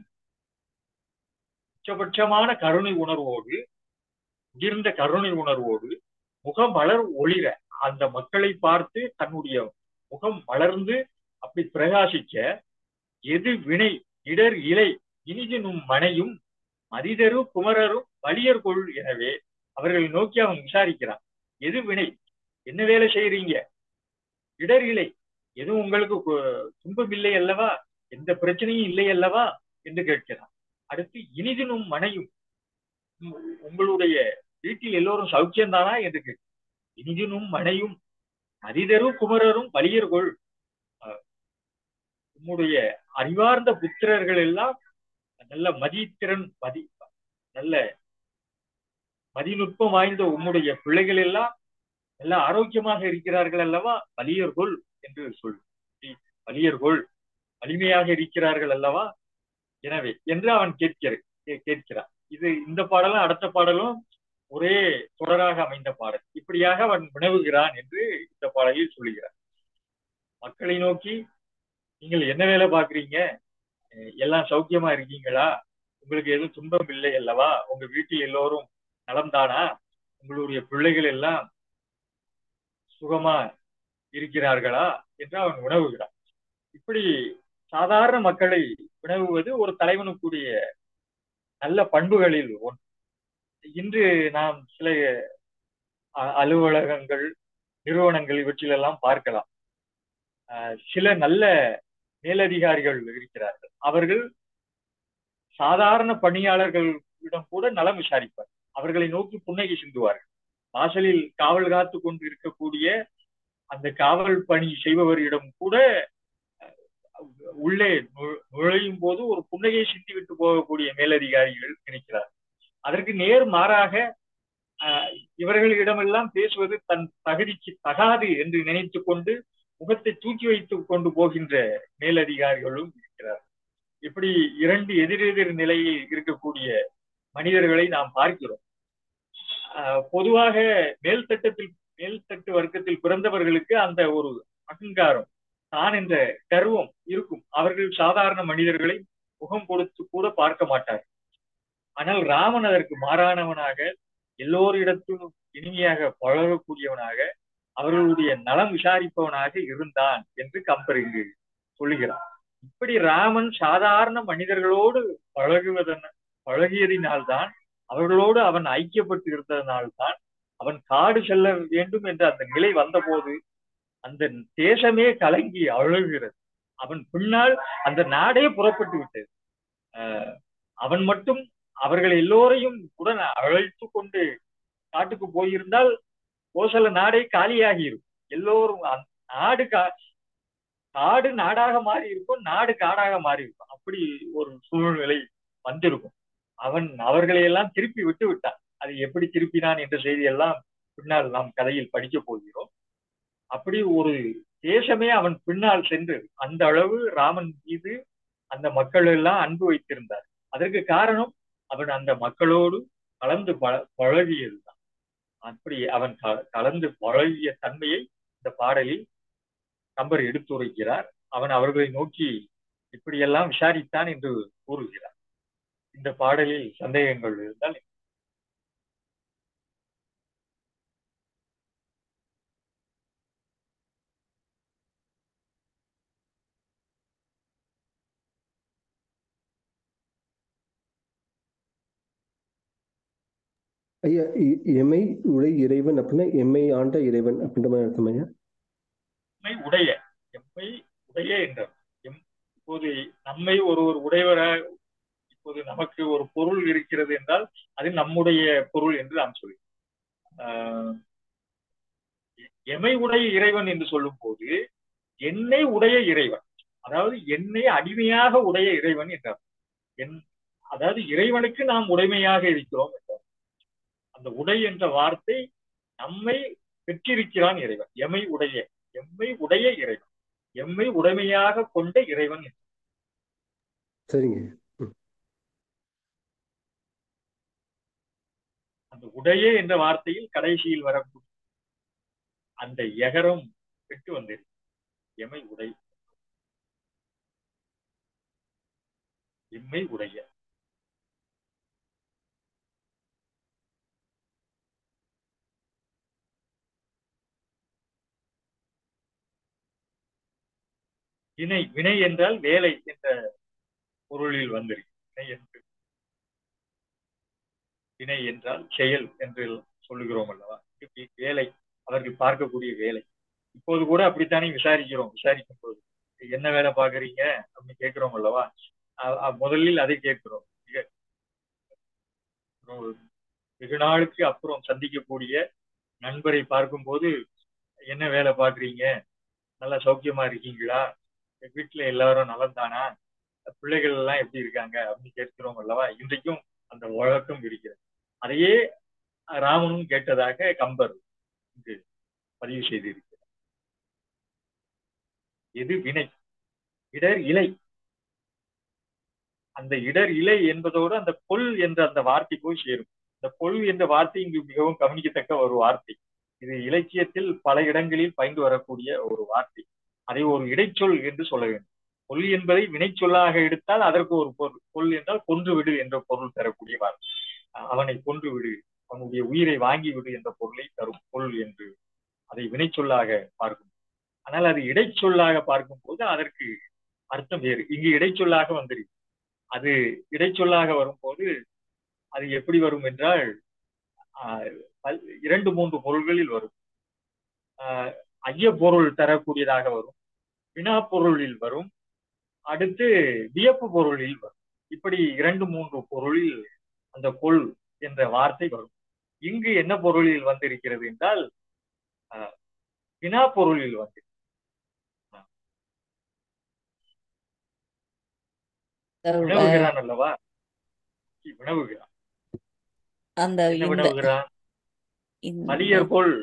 உச்சபட்சமான கருணை உணர்வோடு உதிர்ந்த கருணை உணர்வோடு முகம் வளர் ஒளிர அந்த மக்களை பார்த்து தன்னுடைய முகம் வளர்ந்து அப்படி பிரகாசிக்க எது வினை இடர் இலை இனிதினும் மனையும் மதிதரு குமரரும் வலியர் கொள் எனவே அவர்களை நோக்கி அவன் விசாரிக்கிறான் எது வினை என்ன வேலை செய்யறீங்க இடர் இலை எதுவும் உங்களுக்கு துன்பம் இல்லை அல்லவா எந்த பிரச்சனையும் இல்லை அல்லவா என்று கேட்கிறான் அடுத்து இனிதினும் மனையும் உங்களுடைய வீட்டில் எல்லோரும் சௌக்கியம்தானா என்று கேட்க இனிதினும் மனையும் அதிதரு குமரரும் வலியர்கொள் உம்முடைய அறிவார்ந்த புத்திரர்கள் எல்லாம் நல்ல மதித்திறன் மதி நல்ல மதிநுட்பம் வாய்ந்த உம்முடைய பிள்ளைகள் எல்லாம் நல்ல ஆரோக்கியமாக இருக்கிறார்கள் அல்லவா வலியர்கொள் என்று சொல் வலியர்கொள் வலிமையாக இருக்கிறார்கள் அல்லவா எனவே என்று அவன் கேட்கிற கேட்கிறான் இது இந்த பாடலும் அடுத்த பாடலும் ஒரே தொடராக அமைந்த பாடல் இப்படியாக அவன் வினவுகிறான் என்று இந்த பாடலில் சொல்லுகிறான் மக்களை நோக்கி நீங்கள் என்ன வேலை பாக்குறீங்க எல்லாம் சௌக்கியமா இருக்கீங்களா உங்களுக்கு எதுவும் துன்பம் இல்லை அல்லவா உங்க வீட்டில் எல்லோரும் நலம்தானா உங்களுடைய பிள்ளைகள் எல்லாம் சுகமா இருக்கிறார்களா என்று அவன் உணவுகிறான் இப்படி சாதாரண மக்களை வினவுவது ஒரு தலைவனுக்குரிய நல்ல பண்புகளில் ஒன்று இன்று நாம் சில அலுவலகங்கள் நிறுவனங்கள் இவற்றிலெல்லாம் பார்க்கலாம் சில நல்ல மேலதிகாரிகள் இருக்கிறார்கள் அவர்கள் சாதாரண பணியாளர்களிடம் கூட நலம் விசாரிப்பார் அவர்களை நோக்கி புன்னகை சிந்துவார்கள் வாசலில் காவல் காத்து கொண்டு இருக்கக்கூடிய அந்த காவல் பணி செய்பவரிடம் கூட உள்ளே நுழையும் போது ஒரு புன்னகையை சிந்தி விட்டு போகக்கூடிய மேலதிகாரிகள் நினைக்கிறார் அதற்கு நேர் மாறாக இவர்களிடமெல்லாம் பேசுவது தன் தகுதிக்கு தகாது என்று நினைத்து கொண்டு முகத்தை தூக்கி வைத்து கொண்டு போகின்ற மேலதிகாரிகளும் இருக்கிறார் இப்படி இரண்டு எதிரெதிர் நிலையில் இருக்கக்கூடிய மனிதர்களை நாம் பார்க்கிறோம் ஆஹ் பொதுவாக மேல்தட்டத்தில் மேல்தட்டு வர்க்கத்தில் பிறந்தவர்களுக்கு அந்த ஒரு அகங்காரம் தான் என்ற கர்வம் இருக்கும் அவர்கள் சாதாரண மனிதர்களை முகம் கொடுத்து கூட பார்க்க மாட்டார் ஆனால் ராமன் அதற்கு மாறானவனாக எல்லோரிடத்தும் இனிமையாக பழகக்கூடியவனாக அவர்களுடைய நலம் விசாரிப்பவனாக இருந்தான் என்று கம்பர் இங்கு சொல்லுகிறார் இப்படி ராமன் சாதாரண மனிதர்களோடு பழகுவதன் பழகியதினால்தான் அவர்களோடு அவன் ஐக்கியப்பட்டு இருந்ததனால்தான் அவன் காடு செல்ல வேண்டும் என்ற அந்த நிலை வந்தபோது அந்த தேசமே கலங்கி அழுகிறது அவன் பின்னால் அந்த நாடே புறப்பட்டு விட்டது ஆஹ் அவன் மட்டும் அவர்கள் எல்லோரையும் உடன் அழைத்து கொண்டு காட்டுக்கு போயிருந்தால் கோசல நாடே காலியாகி இருக்கும் எல்லோரும் நாடு கா காடு நாடாக மாறி இருக்கும் நாடு காடாக மாறி இருக்கும் அப்படி ஒரு சூழ்நிலை வந்திருக்கும் அவன் அவர்களை எல்லாம் திருப்பி விட்டு விட்டான் அது எப்படி திருப்பினான் என்ற செய்தியெல்லாம் பின்னால் நாம் கதையில் படிக்க போகிறோம் அப்படி ஒரு தேசமே அவன் பின்னால் சென்று அந்த அளவு ராமன் மீது அந்த மக்கள் எல்லாம் அன்பு வைத்திருந்தார் அதற்கு காரணம் அவன் அந்த மக்களோடு கலந்து பழ பழகியதுதான் அப்படி அவன் கலந்து பழகிய தன்மையை இந்த பாடலில் கம்பர் எடுத்துரைக்கிறார் அவன் அவர்களை நோக்கி இப்படியெல்லாம் விசாரித்தான் என்று கூறுகிறார் இந்த பாடலில் சந்தேகங்கள் இருந்தால் ஐயா எமை உடை இறைவன் அப்படின்னா எம்மை ஆண்ட இறைவன் அப்படின்ற மாதிரி அர்த்தம் ஐயா எம்மை உடைய எம்மை உடைய என்றார் எம் இப்போது நம்மை ஒரு ஒரு உடையவராக இப்போது நமக்கு ஒரு பொருள் இருக்கிறது என்றால் அது நம்முடைய பொருள் என்று நாம் சொல்லி எமை உடைய இறைவன் என்று சொல்லும் போது என்னை உடைய இறைவன் அதாவது என்னை அடிமையாக உடைய இறைவன் என்றார் என் அதாவது இறைவனுக்கு நாம் உடைமையாக இருக்கிறோம் என்றார் அந்த உடை என்ற வார்த்தை நம்மை பெற்றிருக்கிறான் இறைவன் எமை உடைய எம்மை உடைய இறைவன் எம்மை உடைமையாக கொண்ட இறைவன் சரிங்க அந்த உடைய என்ற வார்த்தையில் கடைசியில் வரக்கூடிய அந்த எகரம் பெற்று வந்திருக்கு எமை உடை எம்மை உடைய வினை வினை என்றால் வேலை என்ற பொருளில் வந்திருக்கு வினை என்று வினை என்றால் செயல் என்று சொல்லுகிறோம் அல்லவா வேலை அவர்கள் பார்க்கக்கூடிய வேலை இப்போது கூட அப்படித்தானே விசாரிக்கிறோம் விசாரிக்கும் போது என்ன வேலை பாக்குறீங்க அப்படின்னு கேட்கிறோம் அல்லவா முதலில் அதை கேட்கிறோம் வெகு நாளுக்கு அப்புறம் சந்திக்கக்கூடிய நண்பரை பார்க்கும்போது என்ன வேலை பாக்குறீங்க நல்லா சௌக்கியமா இருக்கீங்களா வீட்டுல எல்லாரும் நலந்தானா பிள்ளைகள் எல்லாம் எப்படி இருக்காங்க அப்படின்னு கேட்கிறோம் அல்லவா இன்றைக்கும் அந்த வழக்கம் இருக்கிறது அதையே ராமனும் கேட்டதாக கம்பர் இங்கு பதிவு செய்திருக்கிறார் எது வினை இடர் இலை அந்த இடர் இலை என்பதோடு அந்த பொல் என்ற அந்த வார்த்தை போய் சேரும் இந்த பொல் என்ற வார்த்தை இங்கு மிகவும் கவனிக்கத்தக்க ஒரு வார்த்தை இது இலக்கியத்தில் பல இடங்களில் பயின்று வரக்கூடிய ஒரு வார்த்தை அதை ஒரு இடைச்சொல் என்று சொல்ல வேண்டும் பொல் என்பதை வினைச்சொல்லாக எடுத்தால் அதற்கு ஒரு பொருள் பொல் என்றால் கொன்று விடு என்ற பொருள் தரக்கூடிய வார்த்தை அவனை கொன்று விடு அவனுடைய உயிரை வாங்கி விடு என்ற பொருளை தரும் பொருள் என்று அதை வினைச்சொல்லாக பார்க்கும் ஆனால் அது இடைச்சொல்லாக பார்க்கும் போது அதற்கு அர்த்தம் வேறு இங்கு இடைச்சொல்லாக வந்திருக்கு அது இடைச்சொல்லாக வரும்போது அது எப்படி வரும் என்றால் இரண்டு மூன்று பொருள்களில் வரும் ஐய பொருள் தரக்கூடியதாக வரும் வினா பொருளில் வரும் அடுத்து வியப்பு பொருளில் வரும் இப்படி இரண்டு மூன்று பொருளில் அந்த கொள் என்ற வார்த்தை வரும் இங்கு என்ன பொருளில் வந்திருக்கிறது என்றால் வினா பொருளில் வந்து வினவுகிறான் அல்லவா வினவுகிறான் அந்த என்ன இந்த வினவுகிறான் இந்த மலியர் போல்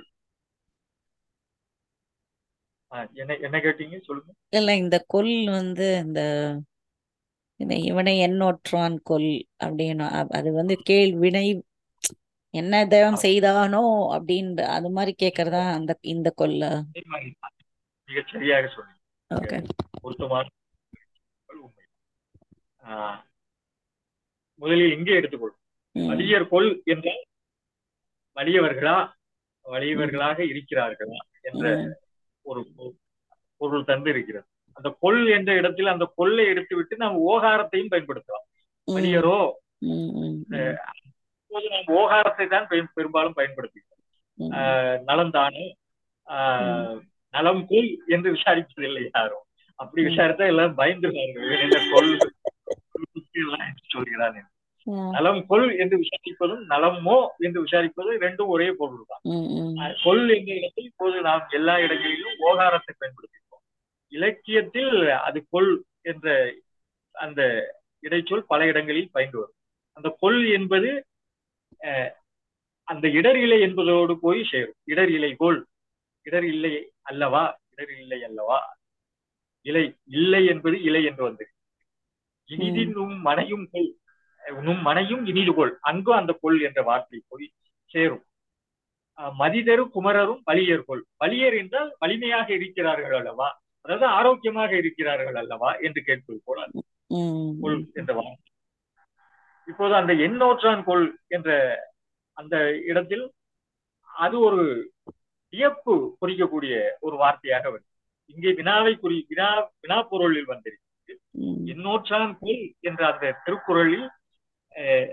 என்ன என்ன கேட்டீங்க சொல்லுங்க இல்ல இந்த கொல் வந்து இந்த இந்த இவனை எண்ணோற்றான் கொல் அப்படின்னு அ- அது வந்து கேள் வினை என்ன தெய்வம் செய்தானோ அப்படின்ற அது மாதிரி கேக்குறதா அந்த இந்த கொல்ல அதே மாதிரி தான். மிகச் சரியாக சொன்னீங்க ஓகே பொருத்தமான உண்மை ஆஹ் முதலில் இங்கே எடுத்துக்கொள்வோம் ம் வலியர் கொல் என்றால் வலியவர்களா வலியவர்களாக இருக்கிறார்களா என்ற ம் ஒரு பொ- பொருள் தந்து இருக்கிறது அந்த கொல் என்ற இடத்தில் அந்த கொல்லை எடுத்துவிட்டு நாம் ஓகாரத்தையும் பயன்படுத்தலாம் ம் வலியரோ ம் ம் ம் இப்போது நாம் ஓகாரத்தை தான் பெரும்- பெரும்பாலும் பயன்படுத்துகிறோம் ம் ஆஹ் நலந்தானே ஆஹ் நலம் கொல் என்று விசாரிப்பதில்லை யாரும் அப்படி ம் விசாரித்தா எல்லாரும் பயந்துருவார்கள் இவன் என்ன கொல் எல்லாம் என்று சொல்கிறான் என்று. ம் நலம் கொல் என்று விசாரிப்பதும் நலமோ என்று விசாரிப்பது ரெண்டும் ஒரே பொருள் தான் ம் ம் ஆஹ் கொல் என்ற இடத்தில் இப்போது நாம் எல்லா இடங்களிலும் ஓகாரத்தை பயன்படுத்துகிறோம் இலக்கியத்தில் அது கொல் என்ற அந்த இடைச்சொல் பல இடங்களில் பயந்து வரும் அந்த கொல் என்பது அஹ், அந்த இடர் இலை என்பதோடு போய் சேரும் இடர் இலை கோல் இடர் இல்லை அல்லவா இடர் இல்லை அல்லவா இலை இல்லை என்பது இலை என்று வந்தது இனிதின் உம் மனையும் கொல் உன்னும் மனையும் இனிது கொள் அங்கும் அந்த கொல் என்ற வார்த்தை போய் சேரும் அஹ், மதிதரு குமரரும் வலியர் கொள் வலியர் என்றால் வலிமையாக இருக்கிறார்கள் அல்லவா அதாவது ஆரோக்கியமாக இருக்கிறார்கள் அல்லவா என்று கேட்பது போல ம் கொள் என்ற வார்த்தை இப்போது அந்த எண்ணோற்றான் கொள் என்ற அந்த இடத்தில் அது ஒரு வியப்பு குறிக்கக்கூடிய ஒரு வார்த்தையாக வருது இங்கே வினாவை குறி வினா வினா பொருளில் வந்திருக்கு ம் எண்ணோற்றான் கொள் என்ற அந்த திருக்குறளில் அஹ்,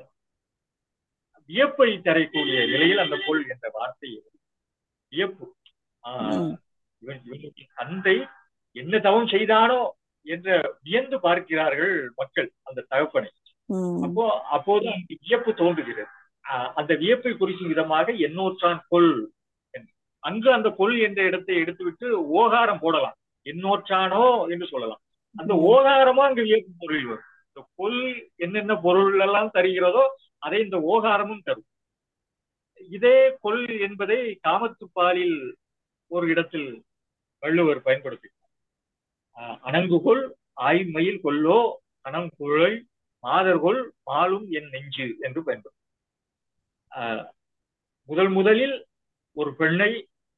வியப்பை தரக்கூடிய நிலையில் அந்த கொள் என்ற வார்த்தை வருது. வியப்பு ஆஹ் ம் இவன் இவனுடைய தந்தை என்ன தவம் செய்தானோ என்ற வியந்து பார்க்கிறார்கள் மக்கள் அந்த தகப்பனை ம் அப்போ அப்போது அந்த வியப்பு தோன்றுகிறது ஆஹ் அந்த வியப்பை குறிக்கும் விதமாக எண்ணூற்றான் கொல் என்று. அங்கு அந்த கொல் என்ற இடத்தை எடுத்துவிட்டு ஓகாரம் போடலாம் எண்ணூற்றானோ என்று சொல்லலாம் அந்த ம் ஓகாரமா அங்கு வியப்பு பொருள் வரும் இந்த கொல் என்னென்ன பொருள் எல்லாம் தருகிறதோ அதை இந்த ஓகாரமும் தரும் இதே கொல் என்பதை காமத்துப்பாலில் ஒரு இடத்தில் வள்ளுவர் பயன்படுத்தி அணங்குகொள் ஆய்மயில் கொல்லோ கணங்குழை மாதர்கொள் மாலும் என் நெஞ்சு என்று பயன்படும் ஆஹ் முதல் முதலில் ஒரு பெண்ணை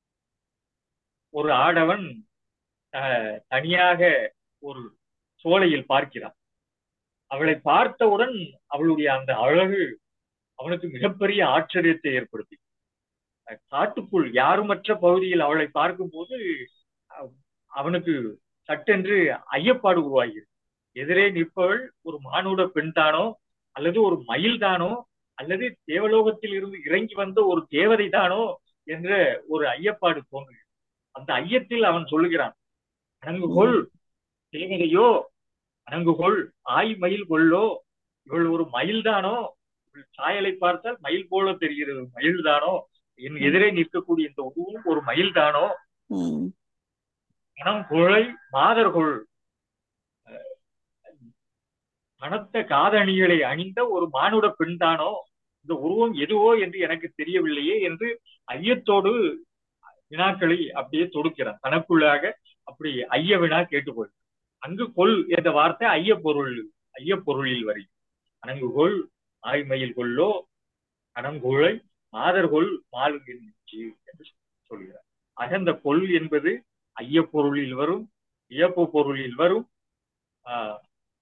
ஒரு ஆடவன் ஆஹ் தனியாக ஒரு சோலையில் பார்க்கிறான் அவளை பார்த்தவுடன் அவளுடைய அந்த அழகு அவனுக்கு மிகப்பெரிய ஆச்சரியத்தை ஏற்படுத்தி அஹ் காட்டுக்குள் யாருமற்ற பகுதியில் அவளை பார்க்கும்போது அஹ் அவனுக்கு சட்டென்று ஐயப்பாடு உருவாகிறது எதிரே நிற்பவள் ஒரு மானுட பெண் தானோ அல்லது ஒரு மயில் தானோ அல்லது தேவலோகத்தில் இருந்து இறங்கி வந்த ஒரு தேவதை தானோ என்ற ஒரு ஐயப்பாடு தோன்றுகிறது அந்த ஐயத்தில் அவன் சொல்லுகிறான் அணங்குகொள் தேவதையோ அணங்குகொள் ஆய் மயில் கொள்ளோ இவள் ஒரு மயில் தானோ இவள் சாயலை பார்த்தால் மயில் போல தெரிகிறது மயில் தானோ என் எதிரே நிற்கக்கூடிய இந்த உருவம் ஒரு மயில் தானோ ம் மனம் குழை மாதர்கொள் கனத்த காதணிகளை அணிந்த ஒரு மானுட பெண் தானோ இந்த உருவம் எதுவோ என்று எனக்கு தெரியவில்லையே என்று ஐயத்தோடு வினாக்களை அப்படியே தொடுக்கிறான் தனக்குள்ளாக அப்படி ஐய வினா கேட்டுக்கொள் அங்கு கொல் என்ற வார்த்தை ஐய பொருள் ஐய பொருளில் வரி அணங்குகொள் ஆய்மையில் கொள்ளோ கணங்குழை மாதர்கொள் மாலுங்கின் நெஞ்சு என்று சொல்கிறார் ஆக இந்த கொல் என்பது ஐய பொருளில் வரும் வியப்பு பொருளில் வரும் ஆஹ்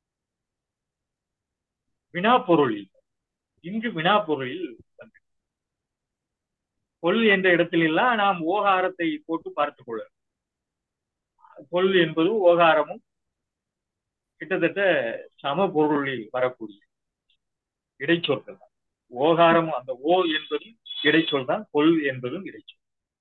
வினா பொருளில் இங்கு வினா பொருளில் வந்து கொல் என்ற இடத்திலெல்லாம் நாம் ஓகாரத்தை போட்டு பார்த்துக் கொள்ள கொல் என்பது ஓகாரமும் கிட்டத்தட்ட சம பொருளில் வரக்கூடிய இடைச்சொற்கள் தான் ஓகாரம் அந்த ஓ என்பதும் இடைச்சொல் தான் கொல் என்பதும் இடைச்சொல்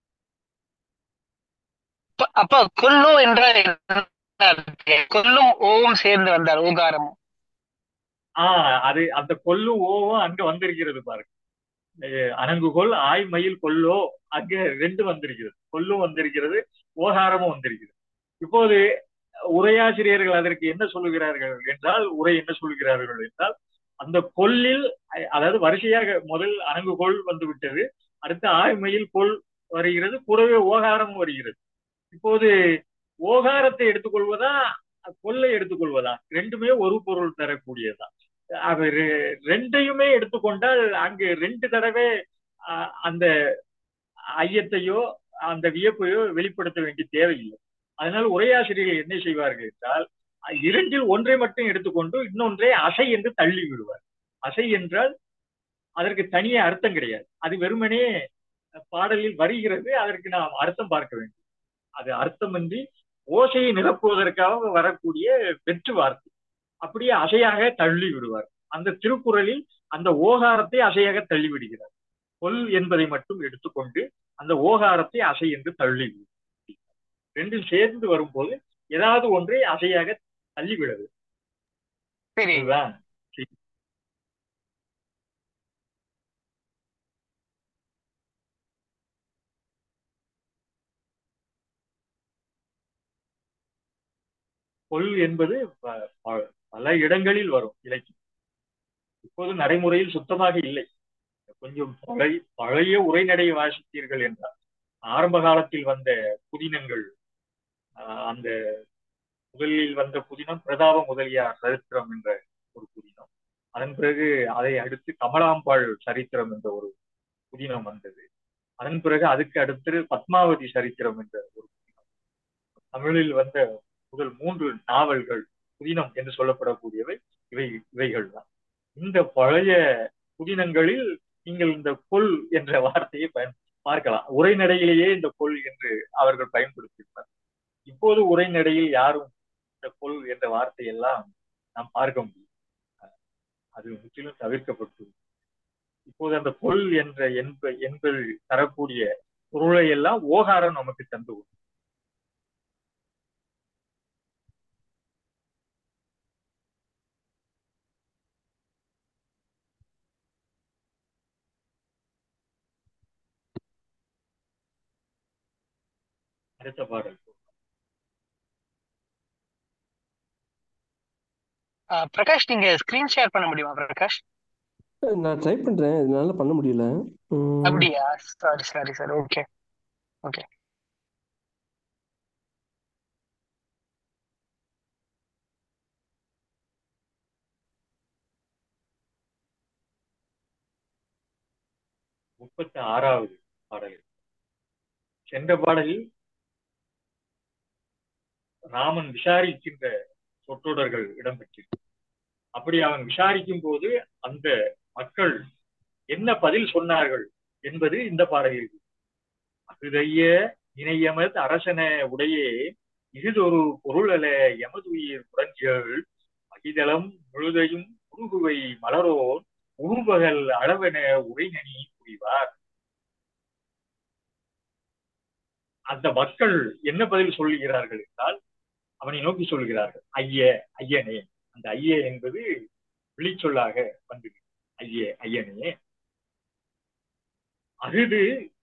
அப்ப- அப்ப கொல்லு என்றால் என்ன அர்த்தம்? கொல்லும் ஓவும் சேர்ந்து வந்தார் ஓகாரமும் ஆஹ் அது அந்த கொல்லும் ஓவும் அங்க வந்திருக்கிறது பாருங்க அஹ் அணங்குகொள் ஆய் மயில் கொல்லோ அங்க ரெண்டு வந்திருக்கிறது கொல்லும் வந்திருக்கிறது ஓகாரமும் வந்திருக்கிறது இப்போது உரையாசிரியர்கள் அதற்கு என்ன சொல்லுகிறார்கள் என்றால் உரை என்ன சொல்லுகிறார்கள் என்றால் அந்த கொல்லில் அஹ் அதாவது வரிசையாக முதல் அணங்குகொள் வந்து விட்டது அடுத்து ஆய்மையில் கொள் வருகிறது கூடவே ஓகாரமும் வருகிறது இப்போது ஓகாரத்தை எடுத்துக்கொள்வதா கொல்லை எடுத்துக்கொள்வதா ரெண்டுமே ஒரு பொருள் தரக்கூடியதுதான் அது ரெ- ரெண்டையுமே எடுத்துக்கொண்டால் அங்கு ரெண்டு தடவை அஹ், அந்த ஐயத்தையோ அந்த வியப்பையோ வெளிப்படுத்த வேண்டிய தேவையில்லை அதனால் உரையாசிரியர்கள் என்ன செய்வார்கள் என்றால் அஹ், இரண்டில் ஒன்றை மட்டும் எடுத்துக்கொண்டு இன்னொன்றை அசை என்று தள்ளி விடுவார் அசை என்றால் அதற்கு தனியே அர்த்தம் கிடையாது அது வெறுமனே பாடலில் வருகிறது அதற்கு நாம் அர்த்தம் பார்க்க வேண்டும் அது அர்த்தமின்றி ஓசையை நிரப்புவதற்காக வரக்கூடிய வெற்று வார்த்தை அப்படியே அசையாக தள்ளி விடுவார் அந்த திருக்குறளில் அந்த ஓகாரத்தை அசையாக தள்ளி விடுகிறார் கொல் என்பதை மட்டும் எடுத்துக்கொண்டு அந்த ஓகாரத்தை அசை என்று தள்ளி விடுவார் ரெண்டும் சேர்ந்து வரும்போது ஏதாவது ஒன்றை அசையாக தள்ளிவிடுது சரி இதுதான் கொல் என்பது ப- ப- பல இடங்களில் வரும் இலக்கியம் இப்போது நடைமுறையில் சுத்தமாக இல்லை கொஞ்சம் பழைய பழைய உரைநடையை வாசித்தீர்கள் என்றால் ஆரம்ப காலத்தில் வந்த புதினங்கள் ஆஹ், அந்த முதலில் வந்த புதினம் பிரதாப முதலியார் சரித்திரம் என்ற ஒரு புதினம் அதன் பிறகு அதை அடுத்து கமலாம்பாள் சரித்திரம் என்ற ஒரு புதினம் வந்தது அதன் பிறகு அதுக்கு அடுத்து பத்மாவதி சரித்திரம் என்ற ஒரு புதினம் தமிழில் வந்த முதல் மூன்று நாவல்கள் புதினம் என்று சொல்லப்படக்கூடியவை இவை இவைகள் தான் இந்த பழைய புதினங்களில் நீங்கள் இந்த கொல் என்ற வார்த்தையை பயன் பார்க்கலாம் உரைநடையிலேயே இந்த கொல் என்று அவர்கள் பயன்படுத்தியிருப்பார் இப்போது உரைநடையில் யாரும் இந்த கொல் என்ற வார்த்தையெல்லாம் நாம் பார்க்க முடியும் அது முற்றிலும் தவிர்க்கப்பட்டு இப்போது அந்த கொல் என்ற என்ப என்பது தரக்கூடிய பொருளை எல்லாம் ஓகாரம் நமக்கு தந்து விடும். அடுத்த பாடல் ஆஹ் பிரகாஷ் நீங்க ஸ்கிரீன் ஷேர் பண்ண முடியுமா பிரகாஷ் நான் ட்ரை பண்றேன் என்னால பண்ண முடியல உம், அப்படியா sorry sorry sir okay okay முப்பத்தி ஆறாவது பாடல் சென்ற பாடலில் ராமன் விசாரிக்கின்ற சொற்றொடர்கள் இடம்பெற்றிருக்கு அப்படி அவன் விசாரிக்கும் போது அந்த மக்கள் என்ன பதில் சொன்னார்கள் என்பது இந்த பாடலில் அகுதைய இணையமது அரசன உடையே இகுதொரு பொருளல எமது உயிர் உடன்கள் அகிதளம் முழுதையும் உருகுவை மலரோன் உருபகல் அளவென உரைநனி புரிவார் அந்த மக்கள் என்ன பதில் சொல்லுகிறார்கள் என்றால் அவனை நோக்கி சொல்கிறார்கள் ஐய ஐயனே அந்த ஐய என்பது விழிச்சொல்லாக வந்து ஐய ஐயனே அகுது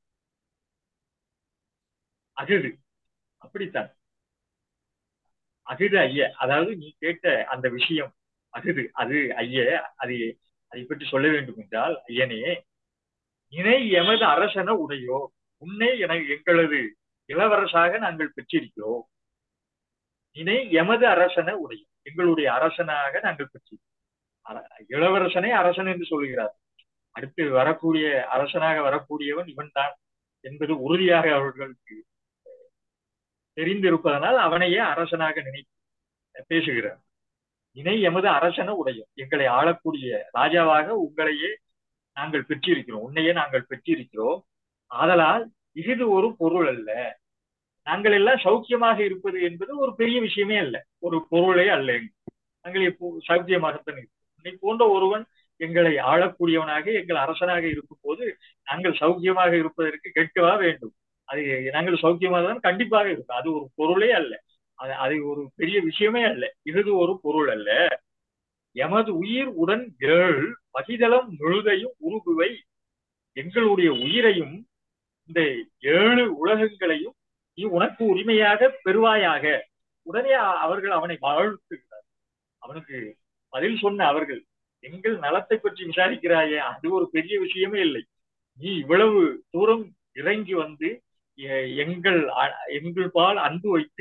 அகுது அப்படித்தான் அகுது ஐய அதாவது நீ கேட்ட அந்த விஷயம் அகுது அது ஐய அது அதை பற்றி சொல்ல வேண்டும் என்றால் ஐயனே இணை எமது அரசன உடையோ உன்னை என எங்களது இளவரசாக நாங்கள் பெற்றிருக்கிறோம் இணை எமது அரசன உடையோ எங்களுடைய அரசனாக நாங்கள் பெற்றிருக்கிறோம் அர- இளவரசனை அரசன் என்று சொல்கிறார் அடுத்து வரக்கூடிய அரசனாக வரக்கூடியவன் இவன்தான் என்பது உறுதியாக அவர்களுக்கு தெரிந்திருப்பதனால் அவனையே அரசனாக நினைத்து பேசுகிறார் இணை எமது அரசன உடையும் எங்களை ஆளக்கூடிய ராஜாவாக உங்களையே நாங்கள் பெற்றிருக்கிறோம் உன்னையே நாங்கள் பெற்றிருக்கிறோம் ஆதலால் இது ஒரு பொருள் அல்ல நாங்கள் எல்லாம் சௌக்கியமாக இருப்பது என்பது ஒரு பெரிய விஷயமே அல்ல ஒரு பொருளே அல்ல நாங்கள் இப்போ சௌக்கியமாகத்தான் இருக்கிறோம் உன்னை போன்ற ஒருவன் எங்களை ஆளக்கூடியவனாக எங்கள் அரசனாக இருக்கும் போது நாங்கள் சௌக்கியமாக இருப்பதற்கு கேட்கவா வேண்டும் அது நாங்கள் சௌக்கியமாக தான் கண்டிப்பாக இருக்கும் அது ஒரு பொருளே அல்ல அது அது ஒரு பெரிய விஷயமே அல்ல இது ஒரு பொருள் அல்ல எமது உயிர் உடன் ஏழ் பகிதளம் முழுதையும் உருகுவை எங்களுடைய உயிரையும் இந்த ஏழு உலகங்களையும் நீ உனக்கு உரிமையாக பெறுவாயாக உடனே அவர்கள் அவனை வாழ்த்துகிறார் அவனுக்கு பதில் சொன்ன அவர்கள் எங்கள் நலத்தை பற்றி விசாரிக்கிறாயே அது ஒரு பெரிய விஷயமே இல்லை நீ இவ்வளவு தூரம் இறங்கி வந்து எ- எங்கள் அ- எங்கள் பால் அன்பு வைத்து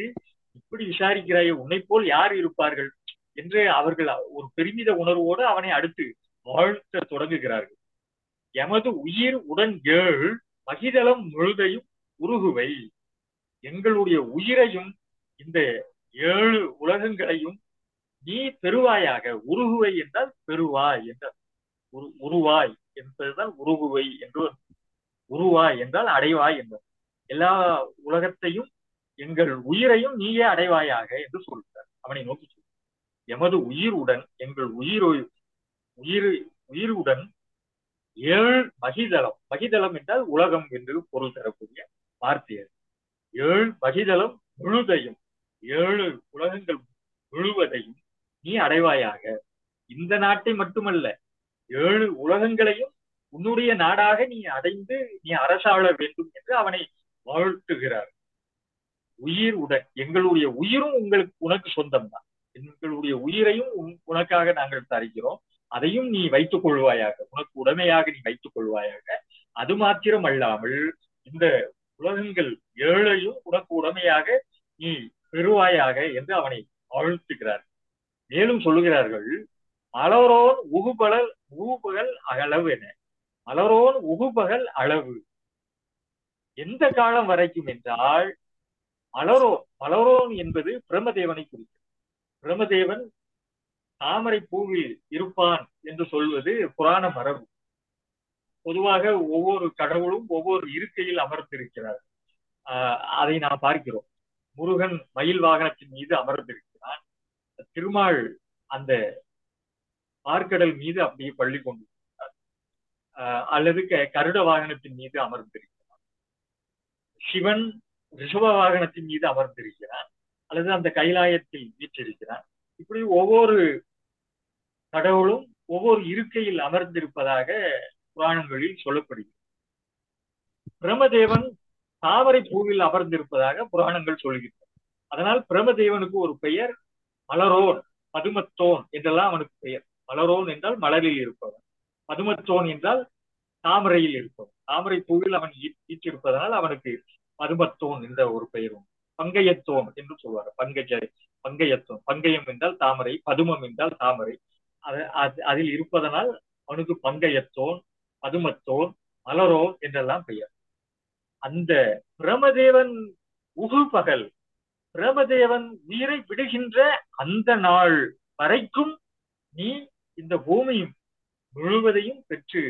இப்படி விசாரிக்கிறாயே உன்னை போல் யார் இருப்பார்கள் என்று அவர்கள் ஒரு பெருமித உணர்வோடு அவனை அடுத்து வாழ்த்த தொடங்குகிறார்கள் எமது உயிர் உடன் ஏழ் மகிதளம் முழுதையும் உருகுவை எங்களுடைய உயிரையும் இந்த ஏழு உலகங்களையும் நீ பெறுவாயாக உருகுவை என்றால் பெறுவாய் என்றால் உரு உருவாய் என்பதுதான் உருகுவை என்று உருவாய் என்றால் அடைவாய் என்றார் எல்லா உலகத்தையும் எங்கள் உயிரையும் நீயே அடைவாயாக என்று சொல்கிறார் அவனை நோக்கி சொல்கிறார் எமது உயிருடன் எங்கள் உயிர் உயிர் உயிருடன் ஏழு மகிதளம் மகிதளம் என்றால் உலகம் என்று பொருள் தரக்கூடிய வார்த்தை அது ஏழு மகிதளம் முழுதையும் ஏழு உலகங்கள் முழுவதையும் நீ அடைவாயாக இந்த நாட்டை மட்டுமல்ல ஏழு உலகங்களையும் உன்னுடைய நாடாக நீ அடைந்து நீ அரசாள வேண்டும் என்று அவனை வாழ்த்துகிறார் உயிர் உடன் எங்களுடைய உயிரும் உங்களுக்கு உனக்கு சொந்தம்தான் எங்களுடைய உயிரையும் உனக்காக நாங்கள் தருகிறோம் அதையும் நீ வைத்துக் கொள்வாயாக உனக்கு உடமையாக நீ வைத்துக் கொள்வாயாக அது மாத்திரம் அல்லாமல் இந்த உலகங்கள் ஏழையும் உனக்கு உடமையாக நீ பெறுவாயாக என்று அவனை வாழ்த்துகிறார் மேலும் சொல்லுகிறார்கள் மலரோன் உகுபகல் உகுபகல் அளவு என மலரோன் உகுபகல் அளவு எந்த காலம் வரைக்கும் என்றால் மலரோ மலரோன் என்பது பிரமதேவனை குறிக்கிறது பிரமதேவன் தாமரை பூவில் இருப்பான் என்று சொல்வது புராண மரபு பொதுவாக ஒவ்வொரு கடவுளும் ஒவ்வொரு இருக்கையில் அமர்ந்திருக்கிறார் ஆஹ் அதை நாம் பார்க்கிறோம் முருகன் மயில் வாகனத்தின் மீது அமர்ந்திருக்கிறான் திருமால் அந்த பார்க்கடல் மீது அப்படியே பள்ளி கொண்டு அல்லது கருட வாகனத்தின் மீது அமர்ந்திருக்கிறான் சிவன் ரிஷப வாகனத்தின் மீது அமர்ந்திருக்கிறான் அல்லது அந்த கைலாயத்தில் வீற்றிருக்கிறான் இப்படி ஒவ்வொரு கடவுளும் ஒவ்வொரு இருக்கையில் அமர்ந்திருப்பதாக புராணங்களில் சொல்லப்படுகிறது பிரமதேவன் தாமரை பூவில் அமர்ந்திருப்பதாக புராணங்கள் சொல்கின்றன அதனால் பிரமதேவனுக்கு ஒரு பெயர் மலரோன் பதுமத்தோன் என்றெல்லாம் அவனுக்கு பெயர் மலரோன் என்றால் மலரில் இருப்பவன் பதுமத்தோன் என்றால் தாமரையில் இருப்பவன் தாமரை பூவில் அவன் ஈற்றிருப்பதனால் அவனுக்கு பதுமத்தோன் என்ற ஒரு பெயரும் பங்கையத்தோன் என்று சொல்வார் பங்கஜ பங்கையத்தோன் பங்கயம் என்றால் தாமரை பதுமம் என்றால் தாமரை அதில் இருப்பதனால் அவனுக்கு பங்கையத்தோன் பதுமத்தோன் மலரோன் என்றெல்லாம் பெயர் அந்த பிரமதேவன் உகு பகல் பிரமதேவன் உயிரை விடுகின்ற அந்த நாள் வரைக்கும் நீ இந்த பூமி முழுவதையும் பெற்று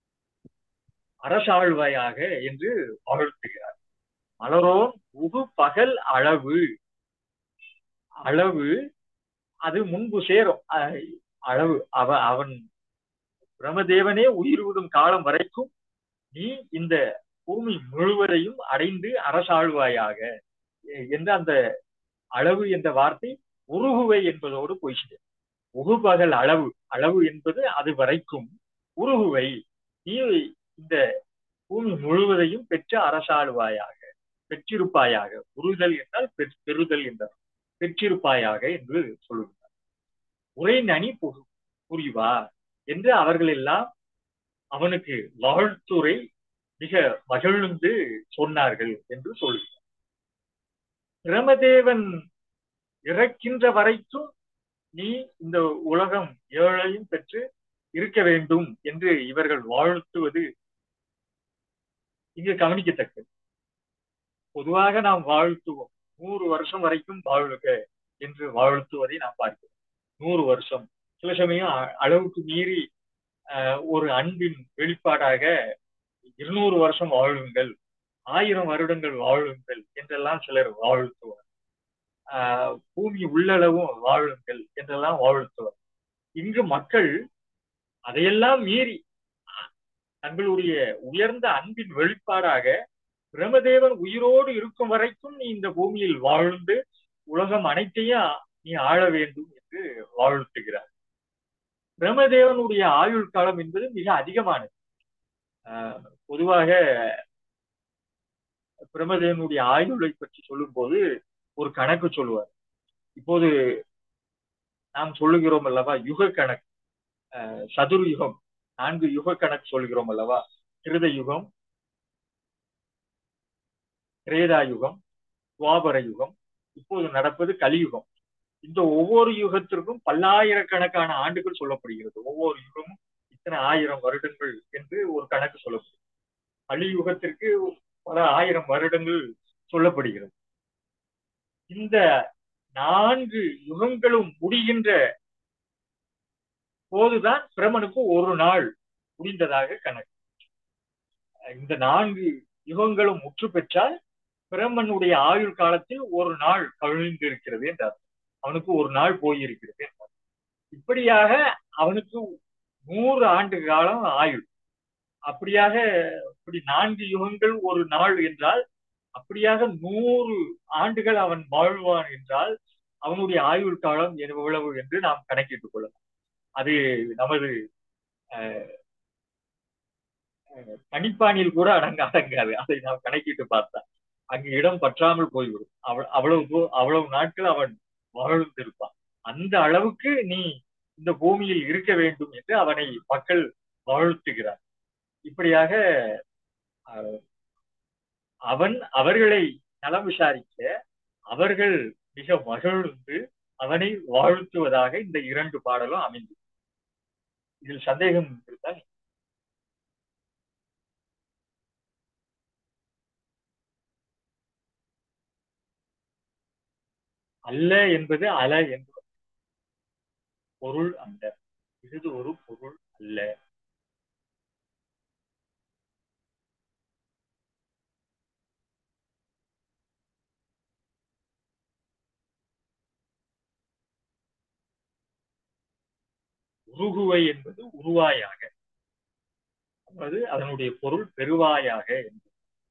அரசாழ்வாயாக என்று வாழ்த்துகிறார் மலரோன் உகு பகல் அளவு அளவு அது முன்பு சேரும் அளவு அவ அவன் பிரமதேவனே உயிர் விடும் காலம் வரைக்கும் நீ இந்த பூமி முழுவதையும் அடைந்து அரசாழ்வாயாக என்ற அந்த அளவு என்ற வார்த்தை உருகுவை என்பதோடு போய்கிறது உகுபகல் அளவு அளவு என்பது அது வரைக்கும் உருகுவை நீ இந்த பூமி முழுவதையும் பெற்று அரசாளுவாயாக பெற்றிருப்பாயாக உருதல் என்றால் பெறுதல் என்றார் பெற்றிருப்பாயாக என்று சொல்லுகிறார் உரை நனி புரிவா என்று அவர்கள் எல்லாம் அவனுக்கு வாழ்த்துரை மிக மகிழ்ந்து சொன்னார்கள் என்று சொல்கிறார் பிரமதேவன் இறக்கின்ற வரைக்கும் நீ இந்த உலகம் ஏழையும் பெற்று இருக்க வேண்டும் என்று இவர்கள் வாழ்த்துவது இங்கு கவனிக்கத்தக்கது பொதுவாக நாம் வாழ்த்துவோம் நூறு வருஷம் வரைக்கும் வாழ்க என்று வாழ்த்துவதை நாம் பார்க்கிறோம் நூறு வருஷம் சில சமயம் அளவுக்கு மீறி ஒரு அன்பின் வெளிப்பாடாக இருநூறு வருஷம் வாழுங்கள் ஆயிரம் வருடங்கள் வாழுங்கள் என்றெல்லாம் சிலர் வாழ்த்துவார் பூமி உள்ளளவும் வாழுங்கள் என்றெல்லாம் வாழ்த்துவார் இங்கு மக்கள் அதையெல்லாம் மீறி தங்களுடைய உயர்ந்த அன்பின் வெளிப்பாடாக பிரமதேவன் உயிரோடு இருக்கும் வரைக்கும் நீ இந்த பூமியில் வாழ்ந்து உலகம் அனைத்தையும் நீ ஆள வேண்டும் என்று வாழ்த்துகிறார் பிரமதேவனுடைய ஆயுள் காலம் என்பது மிக அதிகமானது பொதுவாக பிரமதேவனுடைய ஆயுளை பற்றி சொல்லும் போது ஒரு கணக்கு சொல்லுவார் இப்போது நாம் சொல்லுகிறோம் அல்லவா யுக கணக்கு சதுர் யுகம் நான்கு யுக கணக்கு சொல்கிறோம் அல்லவா கிருத யுகம் திரேதா யுகம் துவாபர யுகம் இப்போது நடப்பது கலியுகம் இந்த ஒவ்வொரு யுகத்திற்கும் பல்லாயிரக்கணக்கான ஆண்டுகள் சொல்லப்படுகிறது ஒவ்வொரு யுகமும் இத்தனை ஆயிரம் வருடங்கள் என்று ஒரு கணக்கு சொல்லப்படுகிறது கலியுகத்திற்கு பல ஆயிரம் வருடங்கள் சொல்லப்படுகிறது இந்த நான்கு யுகங்களும் முடிகின்ற போதுதான் பிரமனுக்கு ஒரு நாள் முடிந்ததாக கணக்கு இந்த நான்கு யுகங்களும் முற்று பெற்றால் பிரம்மனுடைய ஆயுள் காலத்தில் ஒரு நாள் கழிந்து இருக்கிறது என்றார் அவனுக்கு ஒரு நாள் போயிருக்கிறது என்றார் இப்படியாக அவனுக்கு நூறு ஆண்டு காலம் ஆயுள் அப்படியாக இப்படி நான்கு யுகங்கள் ஒரு நாள் என்றால் அப்படியாக நூறு ஆண்டுகள் அவன் வாழ்வான் என்றால் அவனுடைய ஆயுள் காலம் எவ்வளவு என்று நாம் கணக்கிட்டுக் கொள்ளலாம் அது நமது கணிப்பானில் கூட அடங்க அடங்காது அதை நாம் கணக்கிட்டு பார்த்தா அங்கு இடம் பற்றாமல் போய்விடும் அவள் அவ்வளவு அவ்வளவு நாட்கள் அவன் வாழ்ந்திருப்பான் அந்த அளவுக்கு நீ இந்த பூமியில் இருக்க வேண்டும் என்று அவனை மக்கள் வாழ்த்துகிறார் இப்படியாக அவன் அவர்களை நலம் விசாரிக்க அவர்கள் மிக மகிழ்ந்து அவனை வாழ்த்துவதாக இந்த இரண்டு பாடலும் அமைந்தது இதில் சந்தேகம் இருந்தால் அல்ல என்பது அல என்று பொருள் அல்ல இது ஒரு பொருள் அல்ல உருகுவை என்பது உருவாயாக அதாவது அதனுடைய பொருள் பெருவாயாக என்பது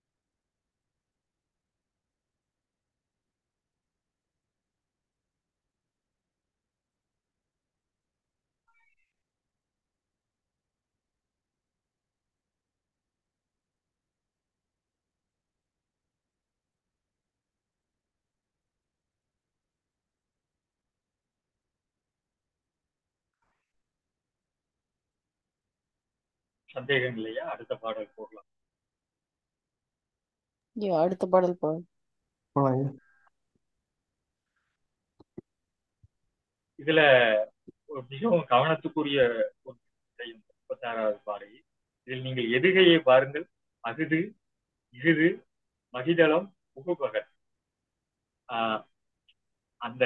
சந்தேகம் இல்லையா அடுத்த பாடல் போடலாம் ஐயா அடுத்த பாடல் போ இதுல மிகவும் கவனத்துக்குரிய ஒரு முப்பத்தாறாவது பாடல் இதில் நீங்கள் எதுகையை பாருங்கள் அகுது இகுது மகிதளம் புகுபகர் ஆஹ் அந்த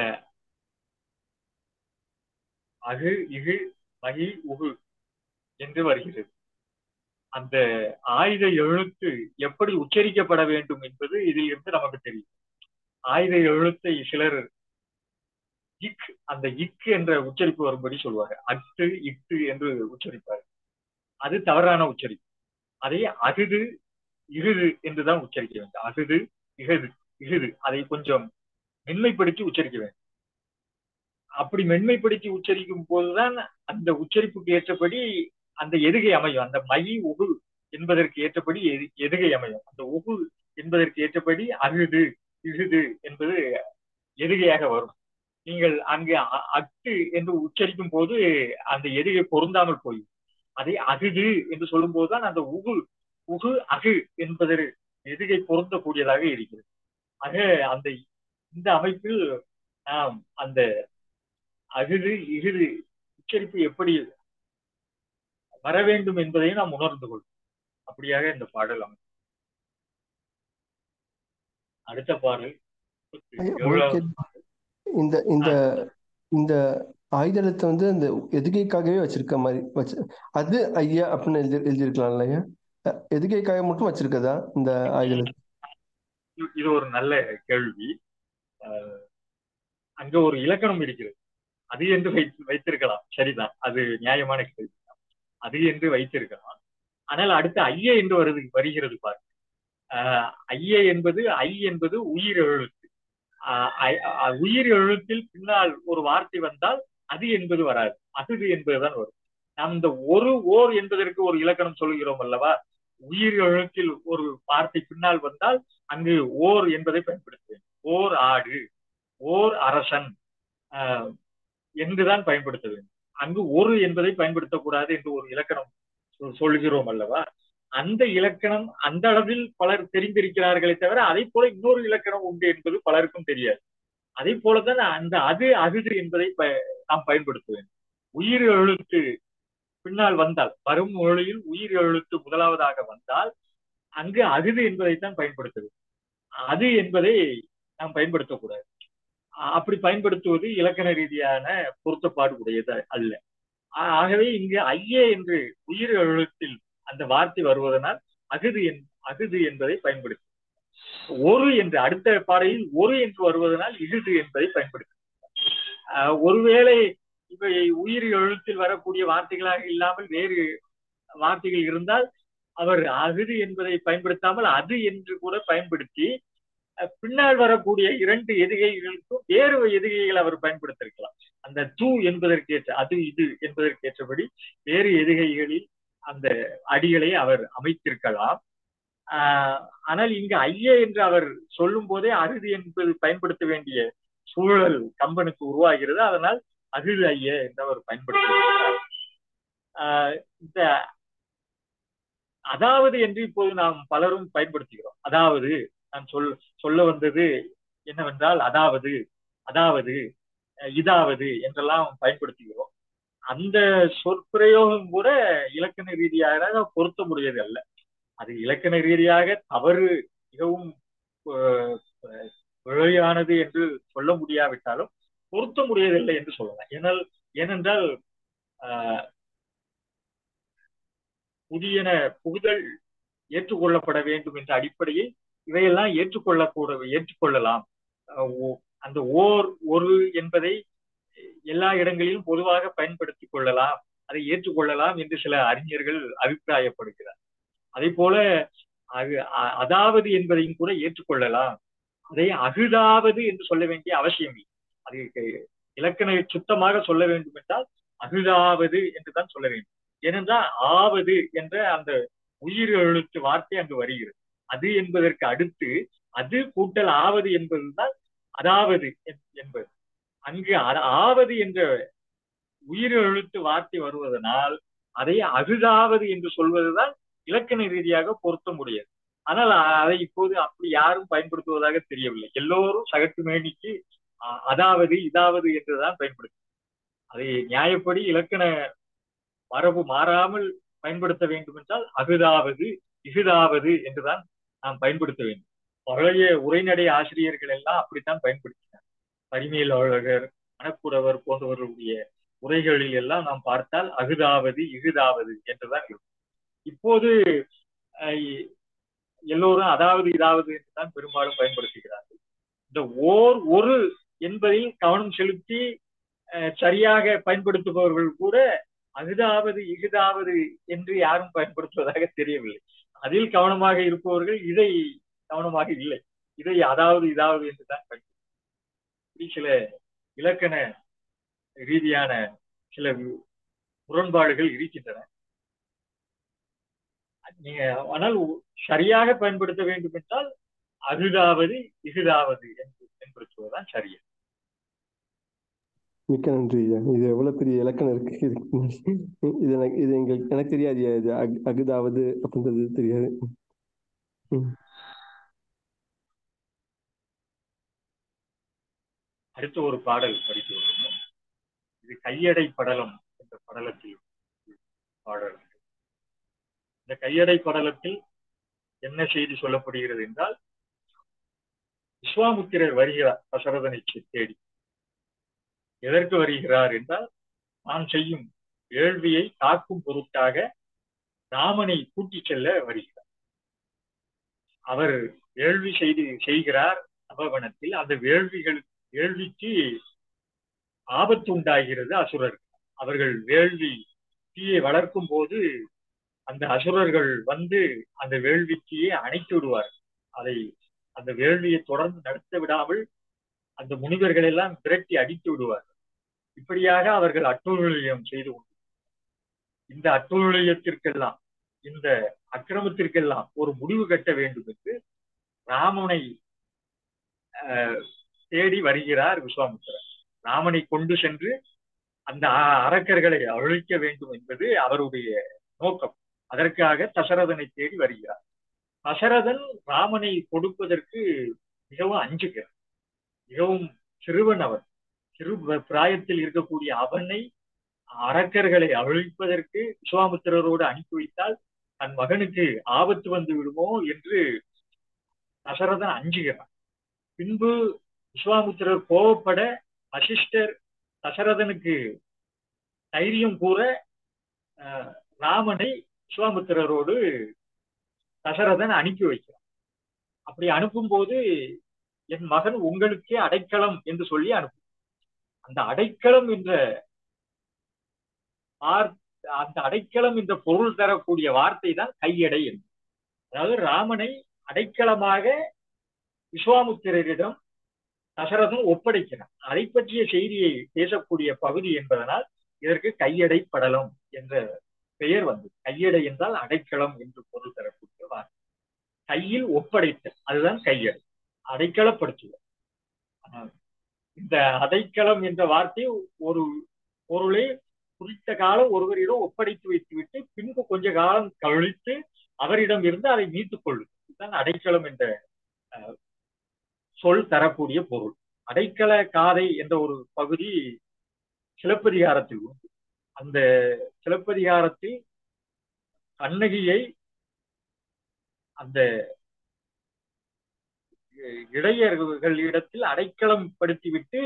அகு இகு மகி உகு என்று வருகிறது அந்த ஆயுத எழுத்து எப்படி உச்சரிக்கப்பட வேண்டும் என்பது இதில் இருந்து நமக்கு தெரியும் ஆயுத எழுத்தை சிலர் இக் அந்த இக்கு என்ற உச்சரிப்பு வரும்படி சொல்லுவாங்க அட்டு இட்டு என்று உச்சரிப்பார் அது தவறான உச்சரிப்பு அதை அகுது இகுது என்றுதான் உச்சரிக்க வேண்டும் அகுது இகது இகுது அதை கொஞ்சம் மென்மைப்படுத்தி உச்சரிக்க வேண்டும் அப்படி மென்மைப்படுத்தி உச்சரிக்கும் போதுதான் அந்த உச்சரிப்புக்கு ஏற்றபடி அந்த எதுகை அமையும் அந்த மை உகு என்பதற்கு ஏற்றபடி எதுகை அமையும் அந்த உகு என்பதற்கு ஏற்றபடி அகுது இகுது என்பது எதுகையாக வரும் நீங்கள் அங்கு அட்டு என்று உச்சரிக்கும் போது அந்த எதுகை பொருந்தாமல் போய் அதை அகுது என்று சொல்லும் போதுதான் அந்த உகு உகு அகு என்பது எதுகை பொருந்தக்கூடியதாக இருக்கிறது ஆக அந்த இந்த அமைப்பில் நாம் அந்த அகுது இகுது உச்சரிப்பு எப்படி வர வேண்டும் என்பதையும் நாம் உணர்ந்து கொள்வோம் அப்படியாக இந்த பாடல் அமையும் அடுத்த பாடல் இந்த இந்த இந்த ஆயுதத்தை வந்து அந்த எதுகைக்காகவே வச்சிருக்க மாதிரி வச்சு அது ஐயா அப்படின்னு எழுதி எழுதியிருக்கலாம் இல்லையா எதுகைக்காக மட்டும் வச்சிருக்கதா இந்த ஆயுதத்தை இது ஒரு நல்ல கேள்வி அங்க ஒரு இலக்கணம் இருக்கிறது அது என்று வைத்து வைத்திருக்கலாம் சரிதான் அது நியாயமான கேள்வி அது என்று வைத்திருக்கலாம் ஆனால் அடுத்து ஐய என்று வருது வருகிறது பாருங்க ஐய என்பது ஐ என்பது உயிர் எழுத்து உயிர் எழுத்தில் பின்னால் ஒரு வார்த்தை வந்தால் அது என்பது வராது அகுது என்பதுதான் வரும் நாம் இந்த ஒரு ஓர் என்பதற்கு ஒரு இலக்கணம் சொல்கிறோம் அல்லவா உயிர் எழுத்தில் ஒரு வார்த்தை பின்னால் வந்தால் அங்கு ஓர் என்பதை பயன்படுத்துவேன் ஓர் ஆடு ஓர் அரசன் என்றுதான் பயன்படுத்த வேண்டும் அங்கு ஒரு என்பதை பயன்படுத்தக்கூடாது என்று ஒரு இலக்கணம் சொல்கிறோம் அல்லவா அந்த இலக்கணம் அந்த அளவில் பலர் தெரிந்திருக்கிறார்களே தவிர அதை போல இன்னொரு இலக்கணம் உண்டு என்பது பலருக்கும் தெரியாது அதே போலதான் அந்த அது அகுது என்பதை ப- நாம் பயன்படுத்த வேண்டும் உயிர் எழுத்து பின்னால் வந்தால் வரும் மொழியில் உயிர் எழுத்து முதலாவதாக வந்தால் அங்கு அகுது என்பதைத்தான் பயன்படுத்த வேண்டும் அது என்பதை நாம் பயன்படுத்தக்கூடாது அ- அப்படி பயன்படுத்துவது இலக்கண ரீதியான பொருத்தப்பாடு உடையது அல்ல ஆ- ஆகவே இங்கு ஐயே என்று உயிர் எழுத்தில் அந்த வார்த்தை வருவதனால் அகுது என் அகுது என்பதை பயன்படுத்தும் ஒரு என்று அடுத்த பாடையில் ஒரு என்று வருவதனால் இகுது என்பதை பயன்படுத்தும் ஆஹ் ஒருவேளை இவை உயிர் எழுத்தில் வரக்கூடிய வார்த்தைகளாக இல்லாமல் வேறு வார்த்தைகள் இருந்தால் அவர் அகுது என்பதை பயன்படுத்தாமல் அது என்று கூட பயன்படுத்தி அஹ் பின்னால் வரக்கூடிய இரண்டு எதுகைகளுக்கும் வேறு எதுகைகள் அவர் பயன்படுத்திருக்கலாம் அந்த தூ என்பதற்கேற்ற அது இது என்பதற்கேற்றபடி வேறு எதுகைகளில் அந்த அடிகளை அவர் அமைத்திருக்கலாம் ஆஹ் ஆனால் இங்கு ஐய என்று அவர் சொல்லும் போதே அகுது என்பது பயன்படுத்த வேண்டிய சூழல் கம்பனுக்கு உருவாகிறது அதனால் அகுது ஐய என்று அவர் பயன்படுத்துகிறார் ஆஹ் இந்த அதாவது என்று இப்போது நாம் பலரும் பயன்படுத்துகிறோம் அதாவது நான் சொல் சொல்ல வந்தது என்னவென்றால் அதாவது அதாவது அஹ் இதாவது என்றெல்லாம் பயன்படுத்துகிறோம் அந்த சொற்பிரயோகம் கூட இலக்கண ரீதியாக பொருத்த முடியது அல்ல அது இலக்கண ரீதியாக தவறு மிகவும் அஹ், அஹ், பிழையானது என்று சொல்ல முடியாவிட்டாலும் பொருத்த முடியவில்லை என்று சொல்லலாம் ஏனால் ஏனென்றால் ஆஹ், புதியன புகுதல் ஏற்றுக்கொள்ளப்பட வேண்டும் என்ற அடிப்படையில் இவையெல்லாம் ஏற்றுக்கொள்ளக்கூட ஏற்றுக்கொள்ளலாம் அஹ், ஓ- அந்த ஓர் ஒரு என்பதை எல்லா இடங்களிலும் பொதுவாக பயன்படுத்திக் கொள்ளலாம் அதை ஏற்றுக்கொள்ளலாம் என்று சில அறிஞர்கள் அபிப்பிராயப்படுகிறார் அதே போல அது அ- அதாவது என்பதையும் கூட ஏற்றுக்கொள்ளலாம் அதை அகுதாவது என்று சொல்ல வேண்டிய அவசியம் இல்லை அது க- இலக்கண சுத்தமாக சொல்ல வேண்டும் என்றால் அகுதாவது என்றுதான் சொல்ல வேண்டும் ஏனென்றால் ஆவது என்ற அந்த உயிர் எழுத்து வார்த்தை அங்கு வருகிறது அது என்பதற்கு அடுத்து அது கூட்டல் ஆவது என்பதுதான் அதாவது என்- என்பது அங்கு அ- ஆவது என்ற உயிர் எழுத்து வார்த்தை வருவதனால் அதை அகுதாவது என்று சொல்வதுதான் இலக்கண ரீதியாக பொருத்த முடியாது ஆனால் அ- அதை இப்போது அப்படி யாரும் பயன்படுத்துவதாக தெரியவில்லை எல்லோரும் சகட்டு மேனிக்கு அ- அதாவது இதாவது என்றுதான் பயன்படுத்தும் அதை நியாயப்படி இலக்கண மரபு மாறாமல் பயன்படுத்த வேண்டும் என்றால் அகுதாவது இகுதாவது என்றுதான் நாம் பயன்படுத்த வேண்டும் பழைய உரைநடை ஆசிரியர்கள் எல்லாம் அப்படித்தான் பயன்படுத்தினார் பரிமேல் அழகர் மணக்குடவர் போன்றவர்களுடைய உரைகளில் எல்லாம் நாம் பார்த்தால் அகுதாவது இகுதாவது என்றுதான் இருக்கும் இப்போது அஹ், எல்லோரும் அதாவது இதாவது என்றுதான் பெரும்பாலும் பயன்படுத்துகிறார்கள் இந்த ஓர் ஒரு என்பதில் கவனம் செலுத்தி அஹ், சரியாக பயன்படுத்துபவர்கள் கூட அகுதாவது இகுதாவது என்று யாரும் பயன்படுத்துவதாக தெரியவில்லை அதில் கவனமாக இருப்பவர்கள் இதை கவனமாக இல்லை இதை அதாவது இதாவது என்றுதான் பயன்படுத்தும் இப்படி சில இலக்கண ரீதியான சில முரண்பாடுகள் இருக்கின்றன நீங்க ஆனால் சரியாக பயன்படுத்த வேண்டும் என்றால் அகுதாவது இகுதாவது என்று பயன்படுத்துவதுதான் சரியா மிக்க நன்றி ஐயா இது எவ்வளவு பெரிய இலக்கணம் இருக்கு இதுக்கு இது எனக்கு இது எங்களுக்கு எனக்கு தெரியாது ஐயா இது அக்- அகுதாவது அப்படின்றது தெரியாது ம். அடுத்த ஒரு பாடல் படித்து வருவோம் இது கையடை படலம் என்ற படலத்தில் பாடல் இந்த கையடை படலத்தில் என்ன செய்தி சொல்லப்படுகிறது என்றால் விஸ்வாமுத்திரர் வருகிறார் தசரதனை தேடி எதற்கு வருகிறார் என்றால் தான் செய்யும் வேள்வியை காக்கும் பொருட்டாக ராமனை கூட்டிச் செல்ல வருகிறார் அவர் வேள்வி செய்து செய்கிறார் நபவனத்தில் அந்த வேள்விகள் வேள்விக்கு ஆபத்து உண்டாகிறது அசுரர் அவர்கள் வேள்வி தீயை வளர்க்கும் போது அந்த அசுரர்கள் வந்து அந்த வேள்வித்தீயை அணைத்து விடுவார் அதை அந்த வேள்வியை தொடர்ந்து நடத்த விடாமல் அந்த முனிவர்கள் எல்லாம் விரட்டி அடித்து விடுவார் இப்படியாக அவர்கள் அட்டூழியம் செய்து கொண்டு இந்த அட்டூழியத்திற்கெல்லாம் இந்த அக்கிரமத்திற்கெல்லாம் ஒரு முடிவு கட்ட வேண்டும் என்று ராமனை ஆஹ், தேடி வருகிறார் விஸ்வாமித்திரர் ராமனை கொண்டு சென்று அந்த அ- அரக்கர்களை அழிக்க வேண்டும் என்பது அவருடைய நோக்கம் அதற்காக தசரதனை தேடி வருகிறார் தசரதன் ராமனை கொடுப்பதற்கு மிகவும் அஞ்சுகிறார் மிகவும் சிறுவன் அவன் சிறு பிராயத்தில் இருக்கக்கூடிய அவனை அரக்கர்களை அழிப்பதற்கு விஸ்வாமித்திரரோடு அனுப்பி வைத்தால் தன் மகனுக்கு ஆபத்து வந்து விடுமோ என்று தசரதன் அஞ்சுகிறான் பின்பு விஸ்வாமித்திரர் கோவப்பட வசிஷ்டர் தசரதனுக்கு தைரியம் கூற அஹ், ராமனை விஸ்வாமித்திரரோடு தசரதன் அனுப்பி வைக்கிறான் அப்படி அனுப்பும்போது என் மகன் உங்களுக்கே அடைக்கலம் என்று சொல்லி அனுப்பும் அந்த அடைக்கலம் என்ற வார்- அந்த அடைக்கலம் என்ற பொருள் தரக்கூடிய வார்த்தை தான் கையடை என்று அதாவது ராமனை அடைக்கலமாக விஸ்வாமுத்திரரிடம் தசரதன் ஒப்படைக்கிறான் அதை பற்றிய செய்தியை பேசக்கூடிய பகுதி என்பதனால் இதற்கு கையடை படலம் என்ற பெயர் வந்தது கையடை என்றால் அடைக்கலம் என்று பொருள் தரக்கூடிய வார்த்தை கையில் ஒப்படைத்தல் அதுதான் கையடை அடைக்கலப்படுத்துதல் ஆனால் இந்த அடைக்கலம் என்ற வார்த்தை ஒரு பொருளை குறித்த காலம் ஒருவரிடம் ஒப்படைத்து வைத்துவிட்டு பின்பு கொஞ்ச காலம் கழித்து அவரிடம் இருந்து அதை மீட்டுக் கொள்ளும் இதுதான் அடைக்கலம் என்ற அஹ், சொல் தரக்கூடிய பொருள் அடைக்கல காதை என்ற ஒரு பகுதி சிலப்பதிகாரத்தில் உண்டு அந்த சிலப்பதிகாரத்தில் கண்ணகியை அந்த இடையர்களிடத்தில் அடைக்கலம் படுத்திவிட்டு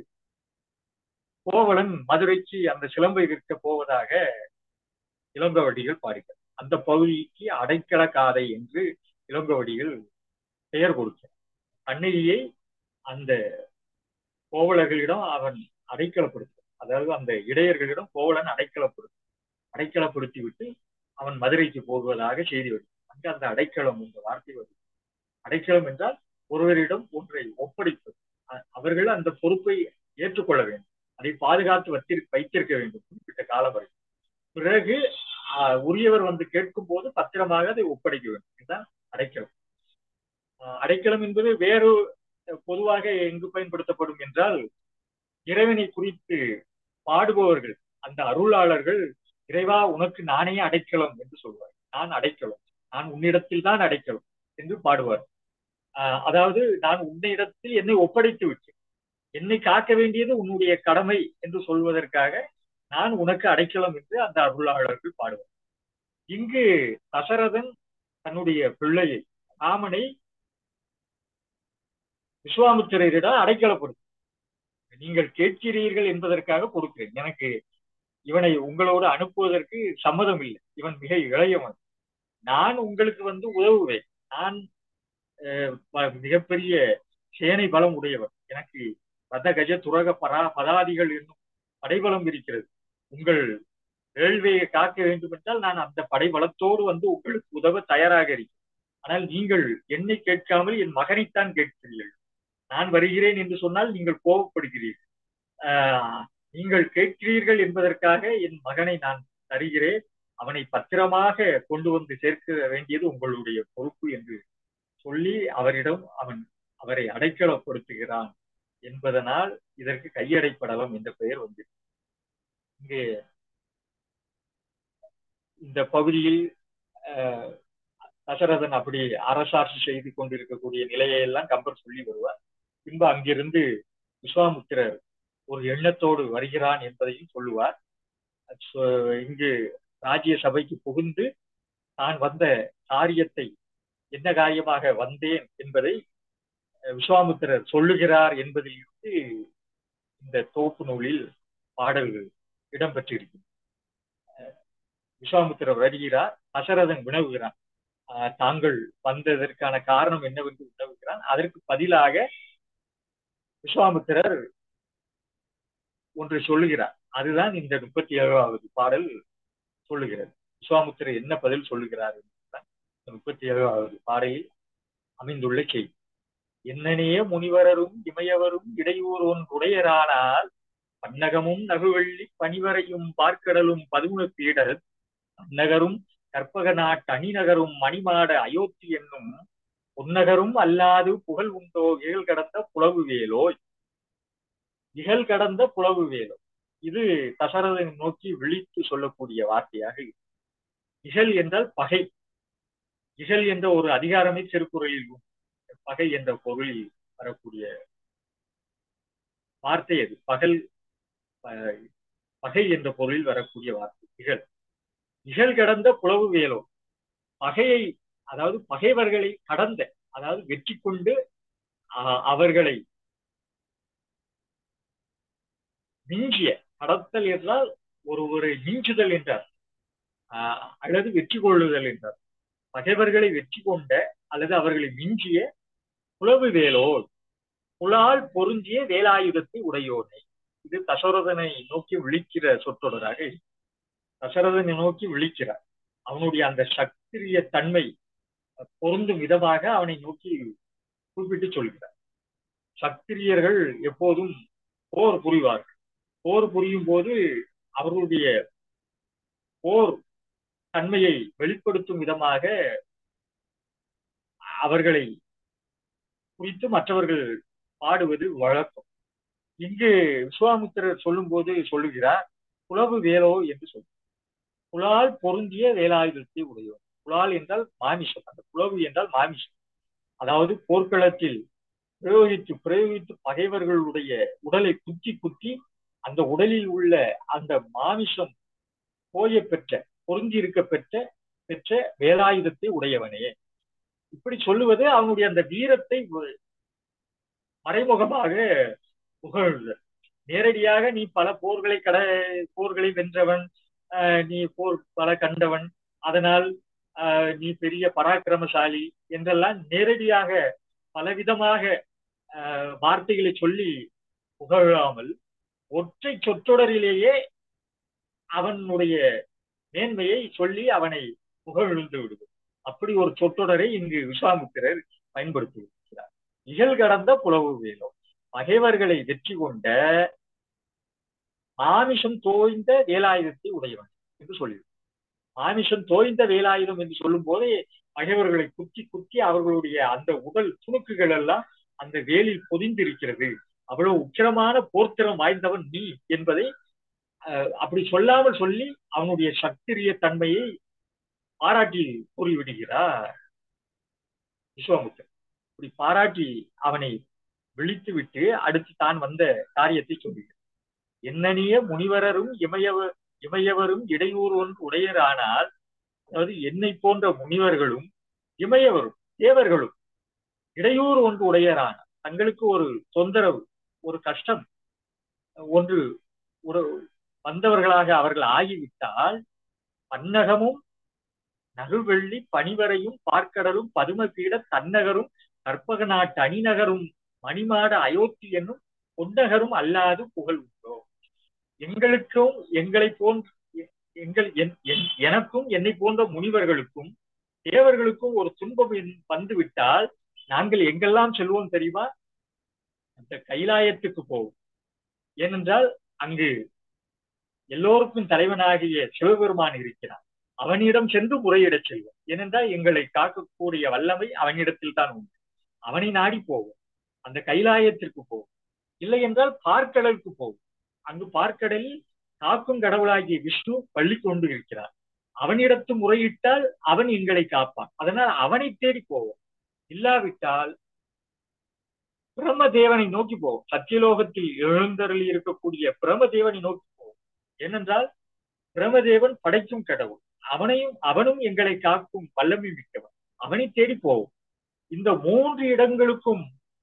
கோவலன் மதுரைக்கு அந்த சிலம்பை விற்க போவதாக இளங்கவடிகள் பாடுகிறார் அந்த பகுதிக்கு அடைக்கல காதை என்று இளங்கவடிகள் பெயர் கொடுக்கிறார் கண்ணகியை அந்த கோவலர்களிடம் அவன் அடைக்கலப்படுத்த அதாவது அந்த இடையர்களிடம் கோவலன் அடைக்கலப்படுத்த அடைக்கலப்படுத்தி விட்டு அவன் மதுரைக்கு போவதாக செய்தி வருது அங்கு அந்த அடைக்கலம் என்ற வார்த்தை வருது அடைக்கலம் என்றால் ஒருவரிடம் ஒன்றை ஒப்படைப்பது அ- அவர்கள் அந்த பொறுப்பை ஏற்றுக்கொள்ள வேண்டும் அதை பாதுகாத்து வைத்திரு வைத்திருக்க வேண்டும் குறிப்பிட்ட காலம் வரை பிறகு ஆஹ், உரியவர் வந்து கேட்கும் போது பத்திரமாக அதை ஒப்படைக்க வேண்டும் இதுதான் அடைக்கலம் ஆஹ், அடைக்கலம் என்பது வேறு அஹ், பொதுவாக எங்கு பயன்படுத்தப்படும் என்றால் இறைவனை குறித்து பாடுபவர்கள் அந்த அருளாளர்கள் இறைவா உனக்கு நானே அடைக்கலம் என்று சொல்வார் நான் அடைக்கலம் நான் உன்னிடத்தில் தான் அடைக்கலம் என்று பாடுவார் ஆஹ் அதாவது நான் உன்னிடத்தில் என்னை ஒப்படைத்து விட்டேன் என்னை காக்க வேண்டியது உன்னுடைய கடமை என்று சொல்வதற்காக நான் உனக்கு அடைக்கலம் என்று அந்த அருளாளர்கள் பாடுவார் இங்கு தசரதன் தன்னுடைய பிள்ளையை ராமனை விஸ்வாமித்திரரிடம் அடைக்கலப்படுத்து நீங்கள் கேட்கிறீர்கள் என்பதற்காக கொடுக்கிறேன் எனக்கு இவனை உங்களோடு அனுப்புவதற்கு சம்மதம் இல்லை இவன் மிக இளையவன் நான் உங்களுக்கு வந்து உதவுவேன் நான் அஹ், ப- மிகப்பெரிய சேனை பலம் உடையவர் எனக்கு ரத கஜ துரக பரா பதாதிகள் என்னும் படைபலம் இருக்கிறது உங்கள் வேள்வியை காக்க வேண்டும் என்றால் நான் அந்த படைபலத்தோடு வந்து உங்களுக்கு உதவ தயாராக இருக்கிறேன் ஆனால் நீங்கள் என்னை கேட்காமல் என் மகனைத்தான் கேட்கிறீர்கள் நான் வருகிறேன் என்று சொன்னால் நீங்கள் கோபப்படுகிறீர்கள் ஆஹ், நீங்கள் கேட்கிறீர்கள் என்பதற்காக என் மகனை நான் தருகிறேன் அவனை பத்திரமாக கொண்டு வந்து சேர்க்க வேண்டியது உங்களுடைய பொறுப்பு என்று சொல்லி அவரிடம் அவன் அவரை அடைக்கலப்படுத்துகிறான் என்பதனால் இதற்கு கையடைப்படலம் என்ற பெயர் வந்தது இங்கே இந்த பகுதியில் ஆஹ், தசரதன் அப்படி அரசாட்சி செய்து கொண்டிருக்கக்கூடிய நிலையை எல்லாம் கம்பர் சொல்லி வருவார் பின்பு அங்கிருந்து விஸ்வாமுத்திரர் ஒரு எண்ணத்தோடு வருகிறான் என்பதையும் சொல்லுவார் So, இங்கு ராஜ்ய சபைக்கு புகுந்து நான் வந்த காரியத்தை என்ன காரியமாக வந்தேன் என்பதை அஹ், விஸ்வாமித்திரர் சொல்லுகிறார் என்பதிலிருந்து இந்த தோப்பு நூலில் பாடல்கள் இடம்பெற்றிருக்கும் விஸ்வாமித்திரர் வருகிறார் தசரதன் வினவுகிறான் ஆஹ், தாங்கள் வந்ததற்கான காரணம் என்னவென்று வினவுகிறான் அதற்கு பதிலாக விஸ்வாமித்திரர் ஒன்று சொல்லுகிறார் அதுதான் இந்த முப்பத்தி ஏழாவது பாடல் சொல்லுகிறது விஸ்வாமித்திரர் என்ன பதில் சொல்லுகிறார் என்பதுதான் இந்த முப்பத்தி ஏழாவது பாடலில் அமைந்துள்ள செய்தி என்னனையே முனிவரரும் இமையவரும் இடையூர் ஒன்றுடையரானால் பன்னகமும் நகுவள்ளி பனிவரையும் பார்க்கடலும் பதுமுன பீடர் அந்நகரும் கற்பக நாட்டு அணிநகரும் மணிமாட அயோத்தி என்னும் பொன்னகரும் அல்லாது புகழ் உண்டோ இகழ் கடந்த புலவு வேலோய் இகழ் கடந்த புலவு வேலோ இது தசரதனை நோக்கி விழித்து சொல்லக்கூடிய வார்த்தையாக இருக்கு. இகழ் என்றால் பகை இகழ் என்ற ஒரு அதிகாரமே திருக்குறளில் உண்டு பகை என்ற பொருளில் வரக்கூடிய வார்த்தை அது பகல் அஹ், பகை என்ற பொருளில் வரக்கூடிய வார்த்தை இகழ் இகழ் கடந்த புலவு வேலோ பகையை அதாவது பகைவர்களை கடந்த அதாவது வெற்றி கொண்டு அஹ், அவர்களை மிஞ்சிய கடத்தல் என்றால் ஒரு ஒரு மிஞ்சுதல் என்றார் ஆஹ் அல்லது வெற்றி கொள்ளுதல் என்றார் பகைவர்களை வெற்றி கொண்ட அல்லது அவர்களை மிஞ்சிய புலவு வேலோர் புலால் பொருந்திய வேலாயுதத்தை உடையோனே இது தசரதனை நோக்கி விழிக்கிற சொற்றொடராக இருக்கு. தசரதனை நோக்கி விழிக்கிறார் அவனுடைய அந்த சத்திரிய தன்மை பொருந்தும் விதமாக அவனை நோக்கி குறிப்பிட்டு சொல்கிறார் சத்திரியர்கள் எப்போதும் போர் புரிவார்கள் போர் புரியும் போது அவர்களுடைய போர் தன்மையை வெளிப்படுத்தும் விதமாக அவர்களை குறித்து மற்றவர்கள் பாடுவது வழக்கம் இங்கு விஸ்வாமித்திரர் சொல்லும்போது சொல்லுகிறார் புலவு வேலோ என்று சொல்லும் புலால் பொருந்திய வேலாயுதத்தை உடையோர் புலால் என்றால் மாமிசம் அந்த புலவு என்றால் மாமிசம் அதாவது போர்க்களத்தில் பிரயோகித்து பிரயோகித்து பகைவர்களுடைய உடலை குத்தி குத்தி அந்த உடலில் உள்ள அந்த மாமிசம் போய பெற்ற பொருந்தி இருக்க பெற்ற பெற்ற வேலாயுதத்தை உடையவனே இப்படி சொல்லுவது அவனுடைய அந்த வீரத்தை ஒரு மறைமுகமாக புகழ்தல் நேரடியாக நீ பல போர்களை கட போர்களை வென்றவன் ஆஹ் நீ போர் பல கண்டவன் அதனால் ஆஹ் நீ பெரிய பராக்கிரமசாலி என்றெல்லாம் நேரடியாக பலவிதமாக ஆஹ் வார்த்தைகளை சொல்லி புகழாமல் ஒற்றை சொற்றொடரிலேயே அவனுடைய மேன்மையை சொல்லி அவனை புகழ்ந்து விடுவது அப்படி ஒரு சொற்றொடரை இங்கு விஸ்வாமித்திரர் பயன்படுத்தியிருக்கிறார் இகழ் கடந்த புலவு வேலோ பகைவர்களை வெற்றி கொண்ட மாமிசம் தோய்ந்த வேலாயுதத்தை உடையவன் என்று சொல்லியிருக்கிறார் மாமிசம் தோய்ந்த வேலாயுதம் என்று சொல்லும் போதே பகைவர்களை குத்தி குத்தி அவர்களுடைய அந்த உடல் துணுக்குகள் எல்லாம் அந்த வேலில் பொதிந்திருக்கிறது அவ்வளவு உக்கிரமான போர்த்திறம் வாய்ந்தவன் நீ என்பதை அஹ், அப்படி சொல்லாமல் சொல்லி அவனுடைய சத்திரிய தன்மையை பாராட்டி கூறிவிடுகிறார் விஸ்வாமுத்தர் இப்படி பாராட்டி அவனை விழித்து விட்டு அடுத்து தான் வந்த காரியத்தை சொல்லுகிறார் என்னனிய முனிவரரும் இமயவ இமயவரும் இடையூறு ஒன்று உடையரானால் அதாவது என்னை போன்ற முனிவர்களும் இமயவரும் தேவர்களும் இடையூறு ஒன்று உடையரான தங்களுக்கு ஒரு தொந்தரவு ஒரு கஷ்டம் ஒன்று ஒரு வந்தவர்களாக அவர்கள் ஆகிவிட்டால் பன்னகமும் நகுவெள்ளி பனிவரையும் பார்க்கடலும் பதுமபீட தன்னகரும் கற்பக நாட்டு அணிநகரும் மணிமாட அயோத்தி என்னும் பொன்னகரும் அல்லாது புகழ் உண்டோ எங்களுக்கும் எங்களை போன்ற எங்கள் என்- என்- எனக்கும் என்னை போன்ற முனிவர்களுக்கும் தேவர்களுக்கும் ஒரு துன்பம் என்- வந்துவிட்டால் நாங்கள் எங்கெல்லாம் செல்வோம் தெரியுமா அந்த கைலாயத்துக்கு போவோம் ஏனென்றால் அங்கு எல்லோருக்கும் தலைவனாகிய சிவபெருமான் இருக்கிறான் அவனிடம் சென்று முறையிடச் செல்வோம் ஏனென்றால் எங்களை காக்கக்கூடிய வல்லமை அவனிடத்தில் தான் உண்டு அவனை நாடி போவோம் அந்த கைலாயத்திற்கு போவோம் இல்லை என்றால் பார்க்கடலுக்கு போவோம் அங்கு பார்க்கடலில் காக்கும் கடவுளாகிய விஷ்ணு பள்ளி கொண்டு இருக்கிறார் அவனிடத்து முறையிட்டால் அவன் எங்களை காப்பான் அதனால் அவனை தேடி போவோம் இல்லாவிட்டால் பிரம்மதேவனை நோக்கி போவோம் சத்தியலோகத்தில் எழுந்தருளி இருக்கக்கூடிய பிரம்மதேவனை நோக்கி போவோம் ஏனென்றால் பிரம்மதேவன் படைக்கும் கடவுள் அவனையும் அவனும் எங்களை காக்கும் வல்லமை மிக்கவன் அவனை தேடி போவோம் இந்த மூன்று இடங்களுக்கும்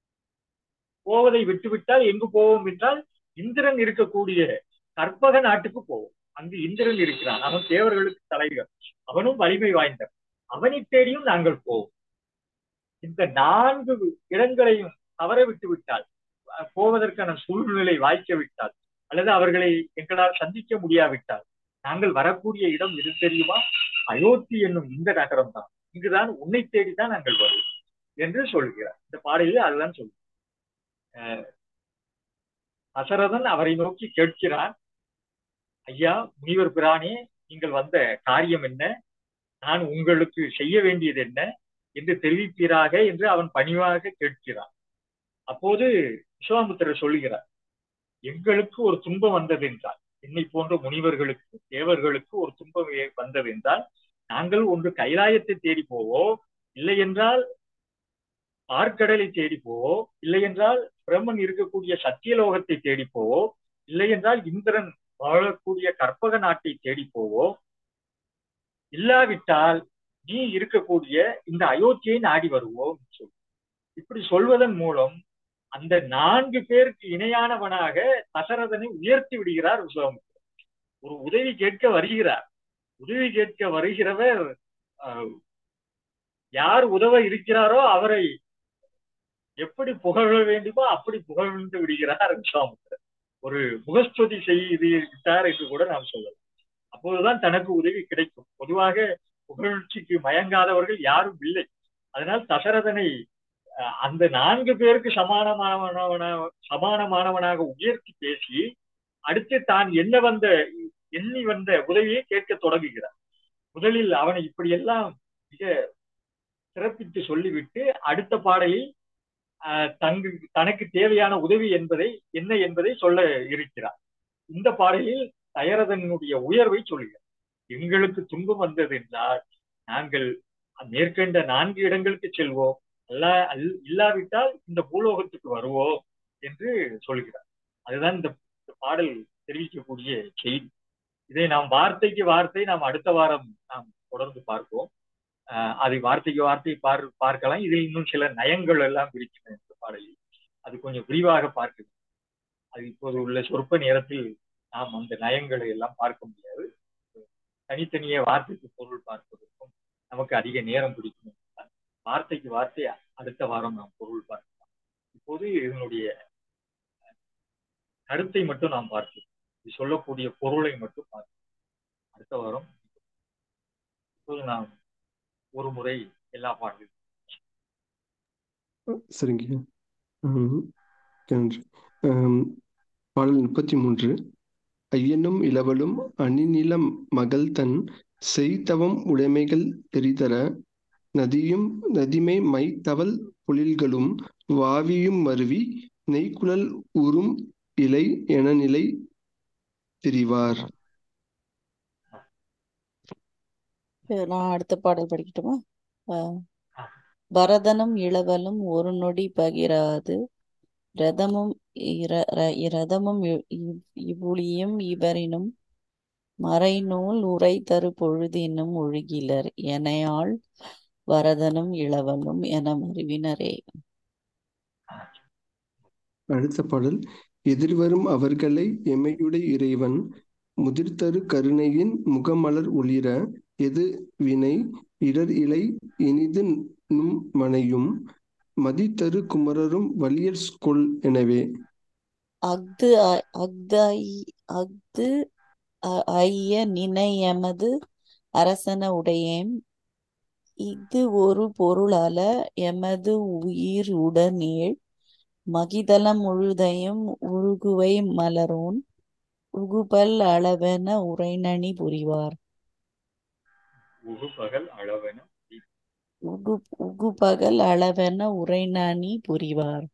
போவதை விட்டுவிட்டால் எங்கு போவோம் என்றால் இந்திரன் இருக்கக்கூடிய கற்பக நாட்டுக்கு போவோம் அங்கு இந்திரன் இருக்கிறான் அவன் தேவர்களுக்கு தலைவர் அவனும் வலிமை வாய்ந்தவன் அவனை தேடியும் நாங்கள் போவோம் இந்த நான்கு இடங்களையும் தவற விட்டு விட்டால் அஹ், போவதற்கான சூழ்நிலை வாய்க்க விட்டால் அல்லது அவர்களை எங்களால் சந்திக்க முடியாவிட்டால் நாங்கள் வரக்கூடிய இடம் எது தெரியுமா அயோத்தி என்னும் இந்த நகரம் தான் இங்குதான் உன்னை தேடிதான் நாங்கள் வருவோம் என்று சொல்கிறார் இந்த பாடலில் அதுதான் சொல்லு அசரதன் அவரை நோக்கி கேட்கிறான் ஐயா முனிவர் பிரானே நீங்கள் வந்த காரியம் என்ன நான் உங்களுக்கு செய்ய வேண்டியது என்ன என்று தெரிவிப்பீராக என்று அவன் பணிவாக கேட்கிறான் அப்போது விஸ்வாமுத்திரர் சொல்லுகிறார் எங்களுக்கு ஒரு துன்பம் வந்தது என்றால் என்னை போன்ற முனிவர்களுக்கு தேவர்களுக்கு ஒரு துன்பம் ஏ- வந்தது என்றால் நாங்கள் ஒன்று கைலாயத்தை தேடி போவோம் இல்லை என்றால் பார்க்கடலை தேடி போவோம் இல்லை என்றால் பிரம்மன் இருக்கக்கூடிய சத்தியலோகத்தை தேடி போவோ இல்லை என்றால் இந்திரன் வாழக்கூடிய கற்பக நாட்டை தேடி போவோ இல்லாவிட்டால் நீ இருக்கக்கூடிய இந்த அயோத்தியை நாடி வருவோம் சொல் இப்படி சொல்வதன் மூலம் அந்த நான்கு பேருக்கு இணையானவனாக தசரதனை உயர்த்தி விடுகிறார் விஸ்வாமித்திரர் ஒரு உதவி கேட்க வருகிறார் உதவி கேட்க வருகிறவர் அஹ், யார் உதவ இருக்கிறாரோ அவரை எப்படி புகழ வேண்டுமோ அப்படி புகழ்ந்து விடுகிறார் விஸ்வாமித்திரர் ஒரு முகஸ்துதி செய்து விட்டார் என்று கூட நாம் சொல்லலாம் அப்போதுதான் தனக்கு உதவி கிடைக்கும் பொதுவாக புகழ்ச்சிக்கு மயங்காதவர்கள் யாரும் இல்லை அதனால் தசரதனை அஹ், அந்த நான்கு பேருக்கு சமானமானவன சமானமானவனாக உயர்த்தி பேசி அடுத்து தான் என்ன வந்த எண்ணி வந்த உதவியை கேட்க தொடங்குகிறார் முதலில் அவனை இப்படியெல்லாம் மிக சிறப்பித்து சொல்லிவிட்டு அடுத்த பாடலில் ஆஹ், தங்கு தனக்கு தேவையான உதவி என்பதை என்ன என்பதை சொல்ல இருக்கிறார் இந்த பாடலில் தயரதனுடைய உயர்வை சொல்கிறார் எங்களுக்கு துன்பம் வந்தது என்றால் நாங்கள் மேற்கண்ட நான்கு இடங்களுக்கு செல்வோம் அல்ல அல்- இல்லாவிட்டால் இந்த பூலோகத்துக்கு வருவோம் என்று சொல்கிறார் அதுதான் இந்த இந்த பாடல் தெரிவிக்கக்கூடிய செய்தி இதை நாம் வார்த்தைக்கு வார்த்தை நாம் அடுத்த வாரம் நாம் தொடர்ந்து பார்ப்போம் ஆஹ் அதை வார்த்தைக்கு வார்த்தை பார் பார்க்கலாம் இதில் இன்னும் சில நயங்கள் எல்லாம் இருக்கின்றன இந்த பாடலில் அது கொஞ்சம் விரிவாக பார்க்க வேண்டும். அது இப்போது உள்ள சொற்ப நேரத்தில் நாம் அந்த நயங்களை எல்லாம் பார்க்க முடியாது தனித்தனியே வார்த்தைக்கு பொருள் பார்ப்பதற்கும் நமக்கு அதிக நேரம் பிடிக்கும் என்பதால் வார்த்தைக்கு வார்த்தை அடுத்த வாரம் நாம் பொருள் பார்க்கலாம் இப்போது இதனுடைய கருத்தை மட்டும் நாம் பார்க்கிறோம் இது சொல்லக்கூடிய பொருளை மட்டும் பார்க்கிறோம் அடுத்த வாரம் இப்போது நாம் ஒரு முறை எல்லா பாடல்களும் சரிங்க ம், நன்றி ம், பாடல் முப்பத்தி மூன்று ஐயனும் இளவலும் அணிநிலம் மகள் தன் செய்தவம் உடைமைகள் தெரிதர நதியும் நதிமை மைத்தவல் பொழில்களும் வாவியும் மருவி நெய்க்குழல் உறும் இலை என நிலை திரிவார் சரி, நான் அடுத்த பாடல் படிக்கட்டுமா ஆஹ் பரதனும் இளவலும் ஒரு நொடி பகிராது ரதமும் இர- ர- இரதமும் இ- இ- இவ்வுளியும் இவரினும் மறைநூல் உரை தரு பொழுதினும் ஒழுகிலர் எனையாள் வரதனும் இளவலும் என மருவினரே அடுத்த பாடல் எதிர்வரும் அவர்களை எமையுடை இறைவன் முதிர்தரு கருணையின் முகமலர் ஒளிர எது வினை இடர் இலை இனிது நும் மனையும் மதித்தரு குமரரும் வலியர் கொள் எனவே அஃது அ- அஃது ஐ- அஃது அ- ஐய நினை எமது அரசன உடையேம் இது ஒரு பொருளல எமது உயிர் உடனேழ் மகிதலம் முழுதையும் உருகுவை மலரோன் உகுபல் அளவென உரைநனி புரிவார் உகுபகல் அளவென உகு உகுபகல் அளவென உரைநனி புரிவார்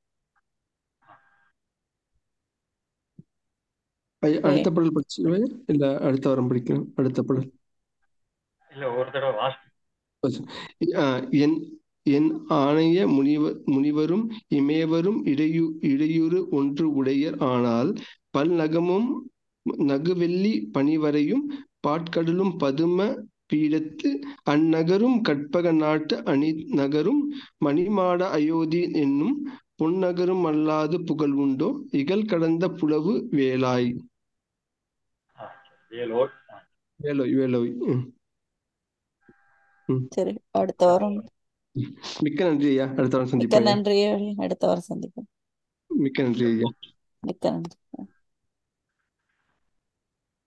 ஐ- அடுத்த பாடல் படிச்சுவே இல்ல அடுத்த வாரம் படிக்கலாம் அடுத்த பாடல் இல்ல ஒரு தடவை வாசி ஆஹ் என் என் ஆணைய முனிவ முனிவரும் இமயவரும் இடையு இடையூறு ஒன்று உடையர் ஆனால் பல் நகமும் நகுவெள்ளி பனிவரையும் பாட்கடலும் பதும பீடத்து அந்நகரும் கற்பக நாட்டு அணி நகரும் மணிமாட அயோத்தி என்னும் பொன்னகரும் அல்லாது புகழ் உண்டோ இகழ் கடந்த புலவு வேலாய் வேலோர் வேலோய் வேலோய் ம். ம். சரி அடுத்த வாரம் மிக்க நன்றி ஐயா அடுத்த வாரம் மிக்க சந்திப்போம் ஐயா நன்றி அடுத்த வாரம் சந்திப்போம் மிக்க நன்றி ஐயா மிக்க நன்றி